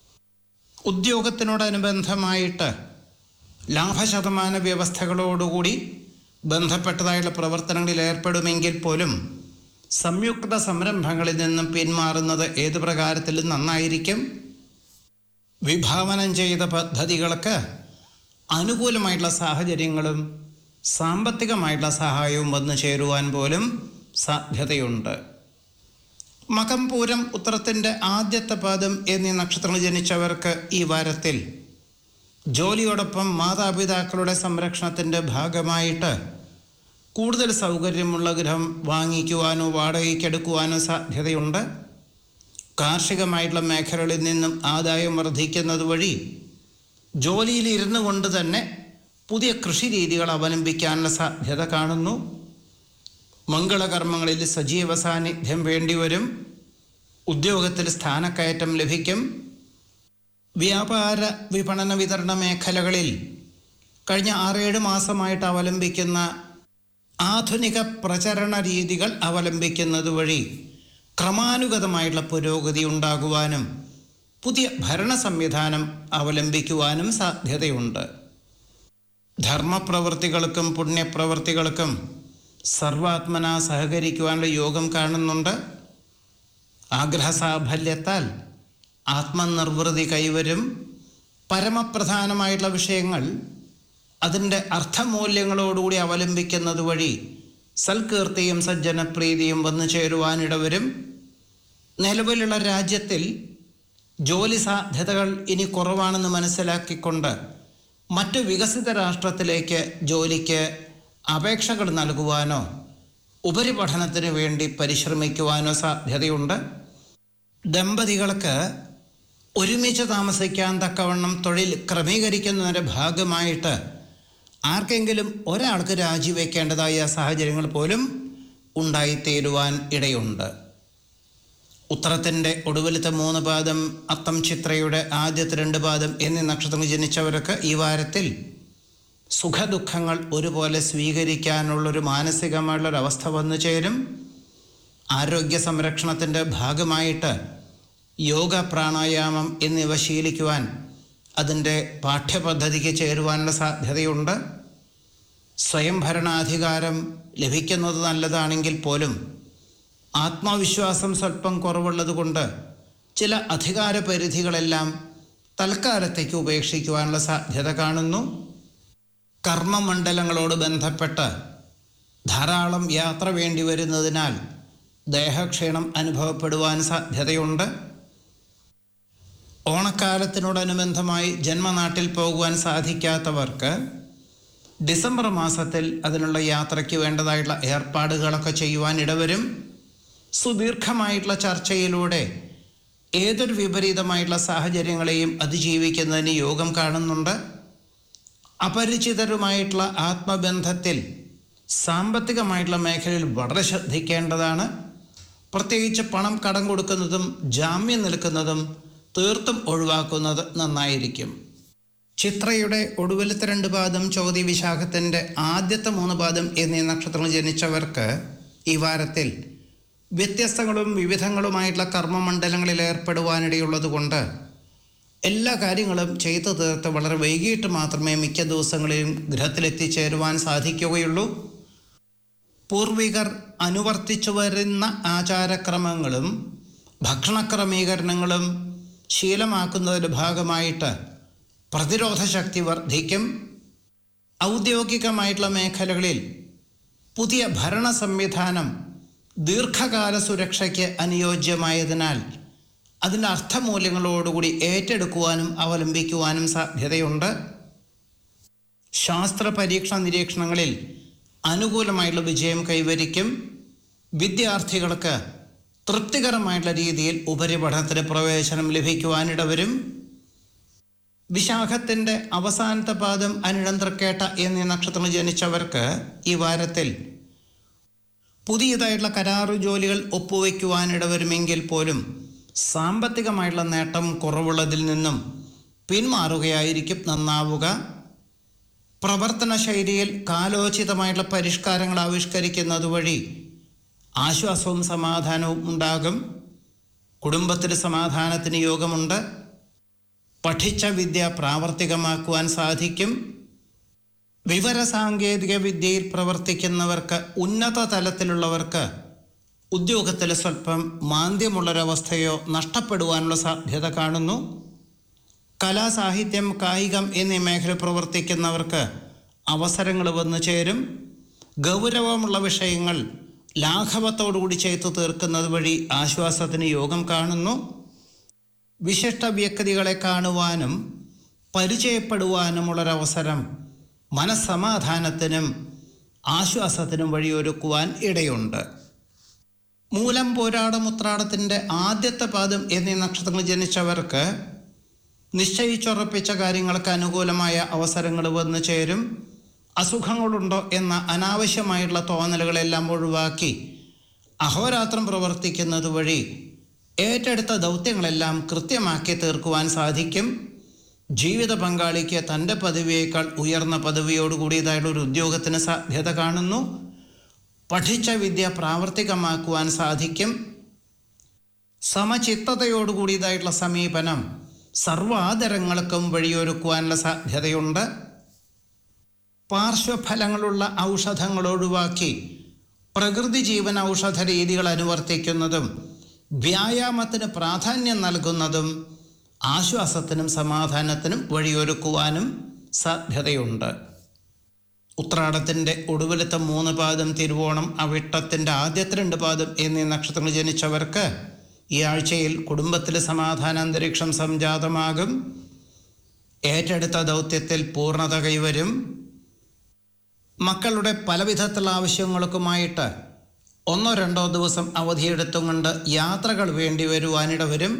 ഉദ്യോഗത്തിനോടനുബന്ധമായിട്ട് ലാഭശതമാന വ്യവസ്ഥകളോടുകൂടി ബന്ധപ്പെട്ടതായുള്ള പ്രവർത്തനങ്ങളിൽ ഏർപ്പെടുമെങ്കിൽ പോലും സംയുക്ത സംരംഭങ്ങളിൽ നിന്നും പിന്മാറുന്നത് ഏതു പ്രകാരത്തിലും നന്നായിരിക്കും വിഭാവനം ചെയ്ത പദ്ധതികൾക്ക് അനുകൂലമായിട്ടുള്ള സാഹചര്യങ്ങളും സാമ്പത്തികമായിട്ടുള്ള സഹായവും വന്നു ചേരുവാൻ പോലും സാധ്യതയുണ്ട് മകം പൂരം ഉത്തരത്തിൻ്റെ ആദ്യത്തെ പാദം എന്നീ നക്ഷത്രങ്ങൾ ജനിച്ചവർക്ക് ഈ വാരത്തിൽ ജോലിയോടൊപ്പം മാതാപിതാക്കളുടെ സംരക്ഷണത്തിൻ്റെ ഭാഗമായിട്ട് കൂടുതൽ സൗകര്യമുള്ള ഗൃഹം വാങ്ങിക്കുവാനോ വാടകയ്ക്കെടുക്കുവാനോ സാധ്യതയുണ്ട് കാർഷികമായിട്ടുള്ള മേഖലകളിൽ നിന്നും ആദായം വർദ്ധിക്കുന്നത് വഴി ജോലിയിൽ ഇരുന്നു കൊണ്ട് തന്നെ പുതിയ കൃഷി രീതികൾ അവലംബിക്കാനുള്ള സാധ്യത കാണുന്നു മംഗളകർമ്മങ്ങളിൽ സജീവ സാന്നിധ്യം വേണ്ടിവരും ഉദ്യോഗത്തിൽ സ്ഥാനക്കയറ്റം ലഭിക്കും വ്യാപാര വിപണന വിതരണ മേഖലകളിൽ കഴിഞ്ഞ ആറേഴ് മാസമായിട്ട് അവലംബിക്കുന്ന ആധുനിക പ്രചരണ രീതികൾ അവലംബിക്കുന്നത് വഴി ക്രമാനുഗതമായിട്ടുള്ള പുരോഗതി ഉണ്ടാകുവാനും പുതിയ ഭരണ സംവിധാനം അവലംബിക്കുവാനും സാധ്യതയുണ്ട് ധർമ്മപ്രവൃത്തികൾക്കും പുണ്യപ്രവൃത്തികൾക്കും സർവാത്മന സഹകരിക്കുവാനുള്ള യോഗം കാണുന്നുണ്ട് ആഗ്രഹസാഫല്യത്താൽ ആത്മനിർവൃതി കൈവരും പരമപ്രധാനമായിട്ടുള്ള വിഷയങ്ങൾ അതിൻ്റെ അർത്ഥമൂല്യങ്ങളോടുകൂടി അവലംബിക്കുന്നത് വഴി സൽകീർത്തിയും സജ്ജനപ്രീതിയും വന്നു ചേരുവാനിടവരും നിലവിലുള്ള രാജ്യത്തിൽ ജോലി സാധ്യതകൾ ഇനി കുറവാണെന്ന് മനസ്സിലാക്കിക്കൊണ്ട് മറ്റു വികസിത രാഷ്ട്രത്തിലേക്ക് ജോലിക്ക് അപേക്ഷകൾ നൽകുവാനോ ഉപരിപഠനത്തിന് വേണ്ടി പരിശ്രമിക്കുവാനോ സാധ്യതയുണ്ട് ദമ്പതികൾക്ക് ഒരുമിച്ച് താമസിക്കാൻ തക്കവണ്ണം തൊഴിൽ ക്രമീകരിക്കുന്നതിൻ്റെ ഭാഗമായിട്ട് ആർക്കെങ്കിലും ഒരാൾക്ക് രാജിവെക്കേണ്ടതായ സാഹചര്യങ്ങൾ പോലും ഉണ്ടായിത്തീരുവാൻ ഇടയുണ്ട് ഉത്തരത്തിൻ്റെ ഒടുവിലത്തെ മൂന്ന് പാദം അത്തം ചിത്രയുടെ ആദ്യത്തെ രണ്ട് പാദം എന്നീ നക്ഷത്രങ്ങൾ ജനിച്ചവർക്ക് ഈ വാരത്തിൽ സുഖദുഃഖങ്ങൾ ഒരുപോലെ സ്വീകരിക്കാനുള്ളൊരു മാനസികമായുള്ളൊരവസ്ഥ വന്നു ചേരും ആരോഗ്യ സംരക്ഷണത്തിൻ്റെ ഭാഗമായിട്ട് യോഗ പ്രാണായാമം എന്നിവ ശീലിക്കുവാൻ അതിൻ്റെ പാഠ്യപദ്ധതിക്ക് ചേരുവാനുള്ള സാധ്യതയുണ്ട് സ്വയംഭരണാധികാരം ലഭിക്കുന്നത് നല്ലതാണെങ്കിൽ പോലും ആത്മവിശ്വാസം സ്വല്പം കുറവുള്ളതുകൊണ്ട് ചില അധികാര പരിധികളെല്ലാം തൽക്കാലത്തേക്ക് ഉപേക്ഷിക്കുവാനുള്ള സാധ്യത കാണുന്നു കർമ്മമണ്ഡലങ്ങളോട് ബന്ധപ്പെട്ട് ധാരാളം യാത്ര വേണ്ടി വരുന്നതിനാൽ ദേഹക്ഷീണം അനുഭവപ്പെടുവാൻ സാധ്യതയുണ്ട് ഓണക്കാലത്തിനോടനുബന്ധമായി ജന്മനാട്ടിൽ പോകുവാൻ സാധിക്കാത്തവർക്ക് ഡിസംബർ മാസത്തിൽ അതിനുള്ള യാത്രയ്ക്ക് വേണ്ടതായിട്ടുള്ള ഏർപ്പാടുകളൊക്കെ ചെയ്യുവാൻ ഇടവരും സുദീർഘമായിട്ടുള്ള ചർച്ചയിലൂടെ ഏതൊരു വിപരീതമായിട്ടുള്ള സാഹചര്യങ്ങളെയും അതിജീവിക്കുന്നതിന് യോഗം കാണുന്നുണ്ട് അപരിചിതരുമായിട്ടുള്ള ആത്മബന്ധത്തിൽ സാമ്പത്തികമായിട്ടുള്ള മേഖലയിൽ വളരെ ശ്രദ്ധിക്കേണ്ടതാണ് പ്രത്യേകിച്ച് പണം കടം കൊടുക്കുന്നതും ജാമ്യം നിൽക്കുന്നതും തീർത്തും ഒഴിവാക്കുന്നത് നന്നായിരിക്കും ചിത്രയുടെ ഒടുവിലത്തെ രണ്ട് പാദം ചോതി വിശാഖത്തിൻ്റെ ആദ്യത്തെ മൂന്ന് പാദം എന്നീ നക്ഷത്രങ്ങൾ ജനിച്ചവർക്ക് ഈ വാരത്തിൽ വ്യത്യസ്തങ്ങളും വിവിധങ്ങളുമായിട്ടുള്ള കർമ്മമണ്ഡലങ്ങളിൽ ഏർപ്പെടുവാനിടയുള്ളതുകൊണ്ട് എല്ലാ കാര്യങ്ങളും ചെയ്തു തീർത്ത് വളരെ വൈകിട്ട് മാത്രമേ മിക്ക ദിവസങ്ങളിലും ഗൃഹത്തിലെത്തിച്ചേരുവാൻ സാധിക്കുകയുള്ളൂ പൂർവികർ അനുവർത്തിച്ചു വരുന്ന ആചാരക്രമങ്ങളും ഭക്ഷണക്രമീകരണങ്ങളും ശീലമാക്കുന്നതിൻ്റെ ഭാഗമായിട്ട് പ്രതിരോധ ശക്തി വർദ്ധിക്കും ഔദ്യോഗികമായിട്ടുള്ള മേഖലകളിൽ പുതിയ ഭരണ സംവിധാനം ദീർഘകാല സുരക്ഷയ്ക്ക് അനുയോജ്യമായതിനാൽ അതിൻ്റെ അർത്ഥമൂല്യങ്ങളോടുകൂടി ഏറ്റെടുക്കുവാനും അവലംബിക്കുവാനും സാധ്യതയുണ്ട് ശാസ്ത്ര പരീക്ഷണ നിരീക്ഷണങ്ങളിൽ അനുകൂലമായിട്ടുള്ള വിജയം കൈവരിക്കും വിദ്യാർത്ഥികൾക്ക് തൃപ്തികരമായിട്ടുള്ള രീതിയിൽ ഉപരിപഠനത്തിന് പ്രവേശനം ലഭിക്കുവാനിടവരും വിശാഖത്തിൻ്റെ അവസാനത്തെ പാദം അനിഴം തൃക്കേട്ട എന്നീ നക്ഷത്രങ്ങൾ ജനിച്ചവർക്ക് ഈ വാരത്തിൽ പുതിയതായിട്ടുള്ള കരാറു ജോലികൾ ഒപ്പുവയ്ക്കുവാനിടവരുമെങ്കിൽ പോലും സാമ്പത്തികമായിട്ടുള്ള നേട്ടം കുറവുള്ളതിൽ നിന്നും പിന്മാറുകയായിരിക്കും നന്നാവുക പ്രവർത്തന ശൈലിയിൽ കാലോചിതമായിട്ടുള്ള പരിഷ്കാരങ്ങൾ ആവിഷ്കരിക്കുന്നത് വഴി ആശ്വാസവും സമാധാനവും ഉണ്ടാകും കുടുംബത്തിൽ സമാധാനത്തിന് യോഗമുണ്ട് പഠിച്ച വിദ്യ പ്രാവർത്തികമാക്കുവാൻ സാധിക്കും വിവരസാങ്കേതിക വിദ്യയിൽ പ്രവർത്തിക്കുന്നവർക്ക് ഉന്നത തലത്തിലുള്ളവർക്ക് ഉദ്യോഗത്തിൽ സ്വല്പം മാന്ദ്യമുള്ളൊരവസ്ഥയോ നഷ്ടപ്പെടുവാനുള്ള സാധ്യത കാണുന്നു കലാ സാഹിത്യം കായികം എന്നീ മേഖല പ്രവർത്തിക്കുന്നവർക്ക് അവസരങ്ങൾ വന്നു ചേരും ഗൗരവമുള്ള വിഷയങ്ങൾ ലാഘവത്തോടുകൂടി ചെയ്തു തീർക്കുന്നത് വഴി ആശ്വാസത്തിന് യോഗം കാണുന്നു വിശിഷ്ട വ്യക്തികളെ കാണുവാനും പരിചയപ്പെടുവാനുമുള്ളൊരവസരം മനസ്സമാധാനത്തിനും ആശ്വാസത്തിനും വഴിയൊരുക്കുവാൻ ഇടയുണ്ട് മൂലം പോരാടം ഉത്രാടത്തിൻ്റെ ആദ്യത്തെ പാദം എന്നീ നക്ഷത്രങ്ങൾ ജനിച്ചവർക്ക് നിശ്ചയിച്ചുറപ്പിച്ച കാര്യങ്ങൾക്ക് അനുകൂലമായ അവസരങ്ങൾ വന്നു ചേരും അസുഖങ്ങളുണ്ടോ എന്ന അനാവശ്യമായിട്ടുള്ള തോന്നലുകളെല്ലാം ഒഴിവാക്കി അഹോരാത്രം പ്രവർത്തിക്കുന്നത് വഴി ഏറ്റെടുത്ത ദൗത്യങ്ങളെല്ലാം കൃത്യമാക്കി തീർക്കുവാൻ സാധിക്കും ജീവിത പങ്കാളിക്ക് തൻ്റെ പദവിയേക്കാൾ ഉയർന്ന പദവിയോടുകൂടിയതായുള്ള ഒരു ഉദ്യോഗത്തിന് സാധ്യത കാണുന്നു പഠിച്ച വിദ്യ പ്രാവർത്തികമാക്കുവാൻ സാധിക്കും സമചിത്തതയോടുകൂടിയതായിട്ടുള്ള സമീപനം സർവാദരങ്ങൾക്കും വഴിയൊരുക്കുവാനുള്ള സാധ്യതയുണ്ട് പാർശ്വഫലങ്ങളുള്ള ഔഷധങ്ങൾ ഒഴിവാക്കി പ്രകൃതി ജീവൻ ഔഷധ രീതികൾ അനുവർത്തിക്കുന്നതും വ്യായാമത്തിന് പ്രാധാന്യം നൽകുന്നതും ആശ്വാസത്തിനും സമാധാനത്തിനും വഴിയൊരുക്കുവാനും സാധ്യതയുണ്ട് ഉത്രാടത്തിൻ്റെ ഒടുവിലത്തെ മൂന്ന് പാദം തിരുവോണം അവിട്ടത്തിൻ്റെ ആദ്യത്തെ രണ്ട് പാദം എന്നീ നക്ഷത്രങ്ങൾ ജനിച്ചവർക്ക് ഈ ആഴ്ചയിൽ കുടുംബത്തിലെ സമാധാന അന്തരീക്ഷം സംജാതമാകും ഏറ്റെടുത്ത ദൗത്യത്തിൽ പൂർണ്ണത കൈവരും മക്കളുടെ പലവിധത്തിലുള്ള ആവശ്യങ്ങൾക്കുമായിട്ട് ഒന്നോ രണ്ടോ ദിവസം അവധിയെടുത്തും കൊണ്ട് യാത്രകൾ വേണ്ടി വരുവാനിടവരും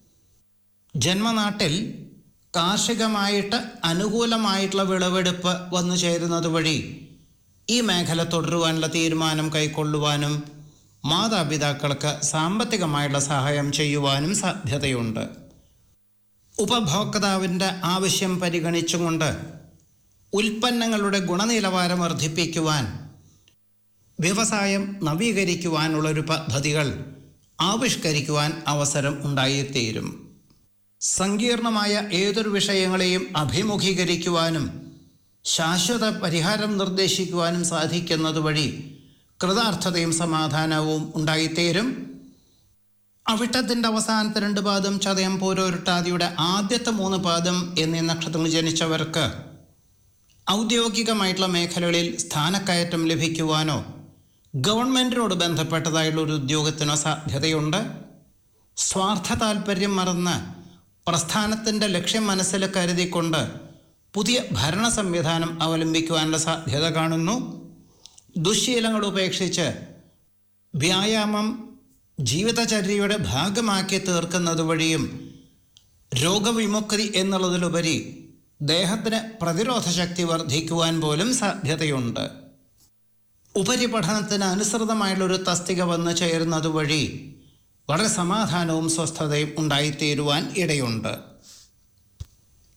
ജന്മനാട്ടിൽ കാർഷികമായിട്ട് അനുകൂലമായിട്ടുള്ള വിളവെടുപ്പ് വന്നു ചേരുന്നത് വഴി ഈ മേഖല തുടരുവാനുള്ള തീരുമാനം കൈക്കൊള്ളുവാനും മാതാപിതാക്കൾക്ക് സാമ്പത്തികമായിട്ടുള്ള സഹായം ചെയ്യുവാനും സാധ്യതയുണ്ട് ഉപഭോക്താവിൻ്റെ ആവശ്യം പരിഗണിച്ചുകൊണ്ട് ഉൽപ്പന്നങ്ങളുടെ ഗുണനിലവാരം വർദ്ധിപ്പിക്കുവാൻ വ്യവസായം നവീകരിക്കുവാനുള്ളൊരു പദ്ധതികൾ ആവിഷ്കരിക്കുവാൻ അവസരം ഉണ്ടായിത്തീരും സങ്കീർണമായ ഏതൊരു വിഷയങ്ങളെയും അഭിമുഖീകരിക്കുവാനും ശാശ്വത പരിഹാരം നിർദ്ദേശിക്കുവാനും സാധിക്കുന്നത് വഴി കൃതാർത്ഥതയും സമാധാനവും ഉണ്ടായിത്തീരും അവിട്ടത്തിൻ്റെ അവസാനത്തെ രണ്ട് പാദം ചതയം പോരോരുട്ടാതിയുടെ ആദ്യത്തെ മൂന്ന് പാദം എന്നീ നക്ഷത്രങ്ങൾ ജനിച്ചവർക്ക് ഔദ്യോഗികമായിട്ടുള്ള മേഖലകളിൽ സ്ഥാനക്കയറ്റം ലഭിക്കുവാനോ ഗവൺമെൻറ്റിനോട് ബന്ധപ്പെട്ടതായുള്ള ഒരു ഉദ്യോഗത്തിനോ സാധ്യതയുണ്ട് സ്വാർത്ഥ താല്പര്യം മറന്ന് പ്രസ്ഥാനത്തിൻ്റെ ലക്ഷ്യം മനസ്സിൽ കരുതിക്കൊണ്ട് പുതിയ ഭരണ സംവിധാനം അവലംബിക്കുവാനുള്ള സാധ്യത കാണുന്നു ദുശ്ശീലങ്ങൾ ഉപേക്ഷിച്ച് വ്യായാമം ജീവിതചര്യയുടെ ഭാഗമാക്കി തീർക്കുന്നത് വഴിയും രോഗവിമുക്തി എന്നുള്ളതിലുപരി ദേഹത്തിന് പ്രതിരോധ ശക്തി വർദ്ധിക്കുവാൻ പോലും സാധ്യതയുണ്ട് ഉപരിപഠനത്തിന് അനുസൃതമായുള്ളൊരു തസ്തിക വന്നു ചേരുന്നത് വഴി വളരെ സമാധാനവും സ്വസ്ഥതയും ഉണ്ടായിത്തീരുവാൻ ഇടയുണ്ട്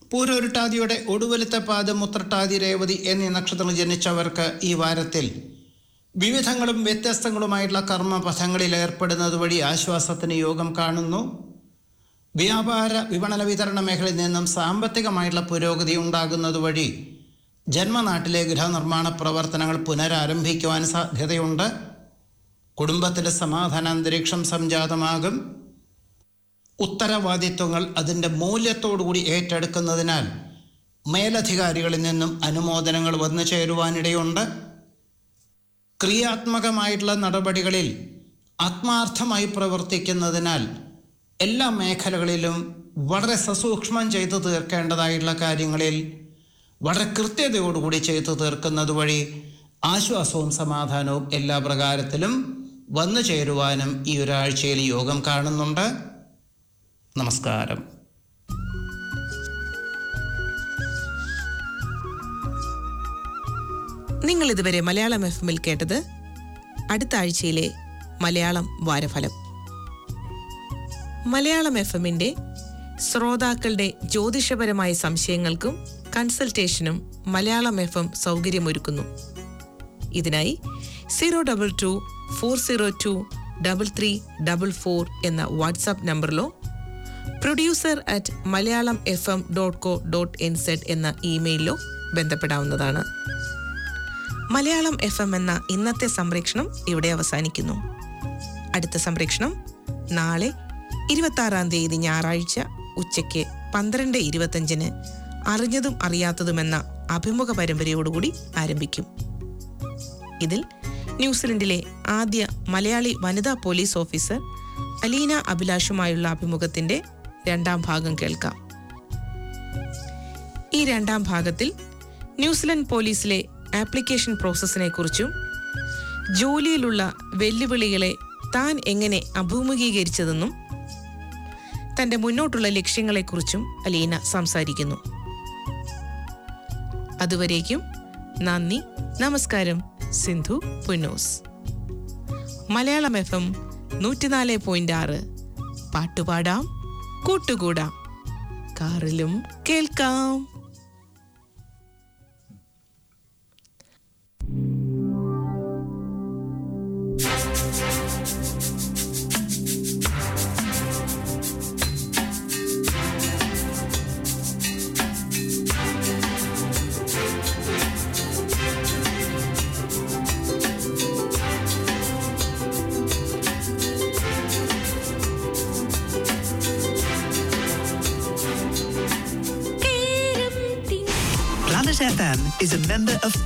പൂരൊരുട്ടാതിയുടെ ഒടുവലത്തെ പാദം മുത്രട്ടാതി രേവതി എന്നീ നക്ഷത്രങ്ങൾ ജനിച്ചവർക്ക് ഈ വാരത്തിൽ വിവിധങ്ങളും വ്യത്യസ്തങ്ങളുമായിട്ടുള്ള കർമ്മപഥങ്ങളിൽ ഏർപ്പെടുന്നത് വഴി ആശ്വാസത്തിന് യോഗം കാണുന്നു വ്യാപാര വിപണന വിതരണ മേഖലയിൽ നിന്നും സാമ്പത്തികമായിട്ടുള്ള പുരോഗതി ഉണ്ടാകുന്നത് വഴി ജന്മനാട്ടിലെ ഗൃഹനിർമ്മാണ പ്രവർത്തനങ്ങൾ പുനരാരംഭിക്കുവാൻ സാധ്യതയുണ്ട് കുടുംബത്തിലെ സമാധാന അന്തരീക്ഷം സംജാതമാകും ഉത്തരവാദിത്വങ്ങൾ അതിൻ്റെ മൂല്യത്തോടുകൂടി ഏറ്റെടുക്കുന്നതിനാൽ മേലധികാരികളിൽ നിന്നും അനുമോദനങ്ങൾ വന്നു ചേരുവാനിടയുണ്ട് ക്രിയാത്മകമായിട്ടുള്ള നടപടികളിൽ ആത്മാർത്ഥമായി പ്രവർത്തിക്കുന്നതിനാൽ എല്ലാ മേഖലകളിലും വളരെ സസൂക്ഷ്മം ചെയ്തു തീർക്കേണ്ടതായിട്ടുള്ള കാര്യങ്ങളിൽ വളരെ കൃത്യതയോടുകൂടി ചെയ്തു തീർക്കുന്നത് വഴി ആശ്വാസവും സമാധാനവും എല്ലാ പ്രകാരത്തിലും വന്നു ചേരുവാനും ഈ ഒരാഴ്ചയിൽ യോഗം കാണുന്നുണ്ട് നമസ്കാരം നിങ്ങൾ ഇതുവരെ മലയാളം എഫ് എമ്മിൽ കേട്ടത് അടുത്ത ആഴ്ചയിലെ മലയാളം വാരഫലം മലയാളം എഫ് എമ്മിന്റെ ശ്രോതാക്കളുടെ ജ്യോതിഷപരമായ സംശയങ്ങൾക്കും കൺസൾട്ടേഷനും മലയാളം എഫ് എം സൗകര്യമൊരുക്കുന്നു ഇതിനായി zero double two four zero two double three double four എന്ന വാട്സാപ്പ് നമ്പറിലോ producer at Malayalam F M dot co dot N Z എന്ന ഇമെയിലിലോ ബന്ധപ്പെടാവുന്നതാണ് മലയാളം എഫ് എം എന്ന ഇന്നത്തെ സംപ്രേക്ഷണം ഇവിടെ അവസാനിക്കുന്നു അടുത്ത സംപ്രേക്ഷണം നാളെ ഇരുപത്തി ആറാം തീയതി ഞായറാഴ്ച ഉച്ചയ്ക്ക് പന്ത്രണ്ട് ഇരുപത്തഞ്ചിന് അറിഞ്ഞതും അറിയാത്തതുമെന്ന അഭിമുഖ പരമ്പരയോടുകൂടി ആരംഭിക്കും ഇതിൽ ന്യൂസിലൻഡിലെ ആദ്യ മലയാളി വനിതാ പോലീസ് ഓഫീസർ അലീന അഭിലാഷുമായുള്ള അഭിമുഖത്തിന്റെ രണ്ടാം ഭാഗം കേൾക്കാം ഈ രണ്ടാം ഭാഗത്തിൽ ന്യൂസിലൻഡ് പോലീസിലെ ആപ്ലിക്കേഷൻ പ്രോസസ്സിനെ കുറിച്ചും ജോലിയിലുള്ള വെല്ലുവിളികളെ താൻ എങ്ങനെ അഭിമുഖീകരിച്ചതെന്നും തന്റെ മുന്നോട്ടുള്ള ലക്ഷ്യങ്ങളെക്കുറിച്ചും അലീന സംസാരിക്കുന്നു അതുവരേക്കും നന്ദി നമസ്കാരം സിന്ധു പുന്നൂസ് മലയാളം എഫ് എം നൂറ്റിനാല് പോയിന്റ് ആറ് പാട്ടുപാടാം കൂട്ടുകൂടാം കാറിലും കേൾക്കാം Planet FM is a member of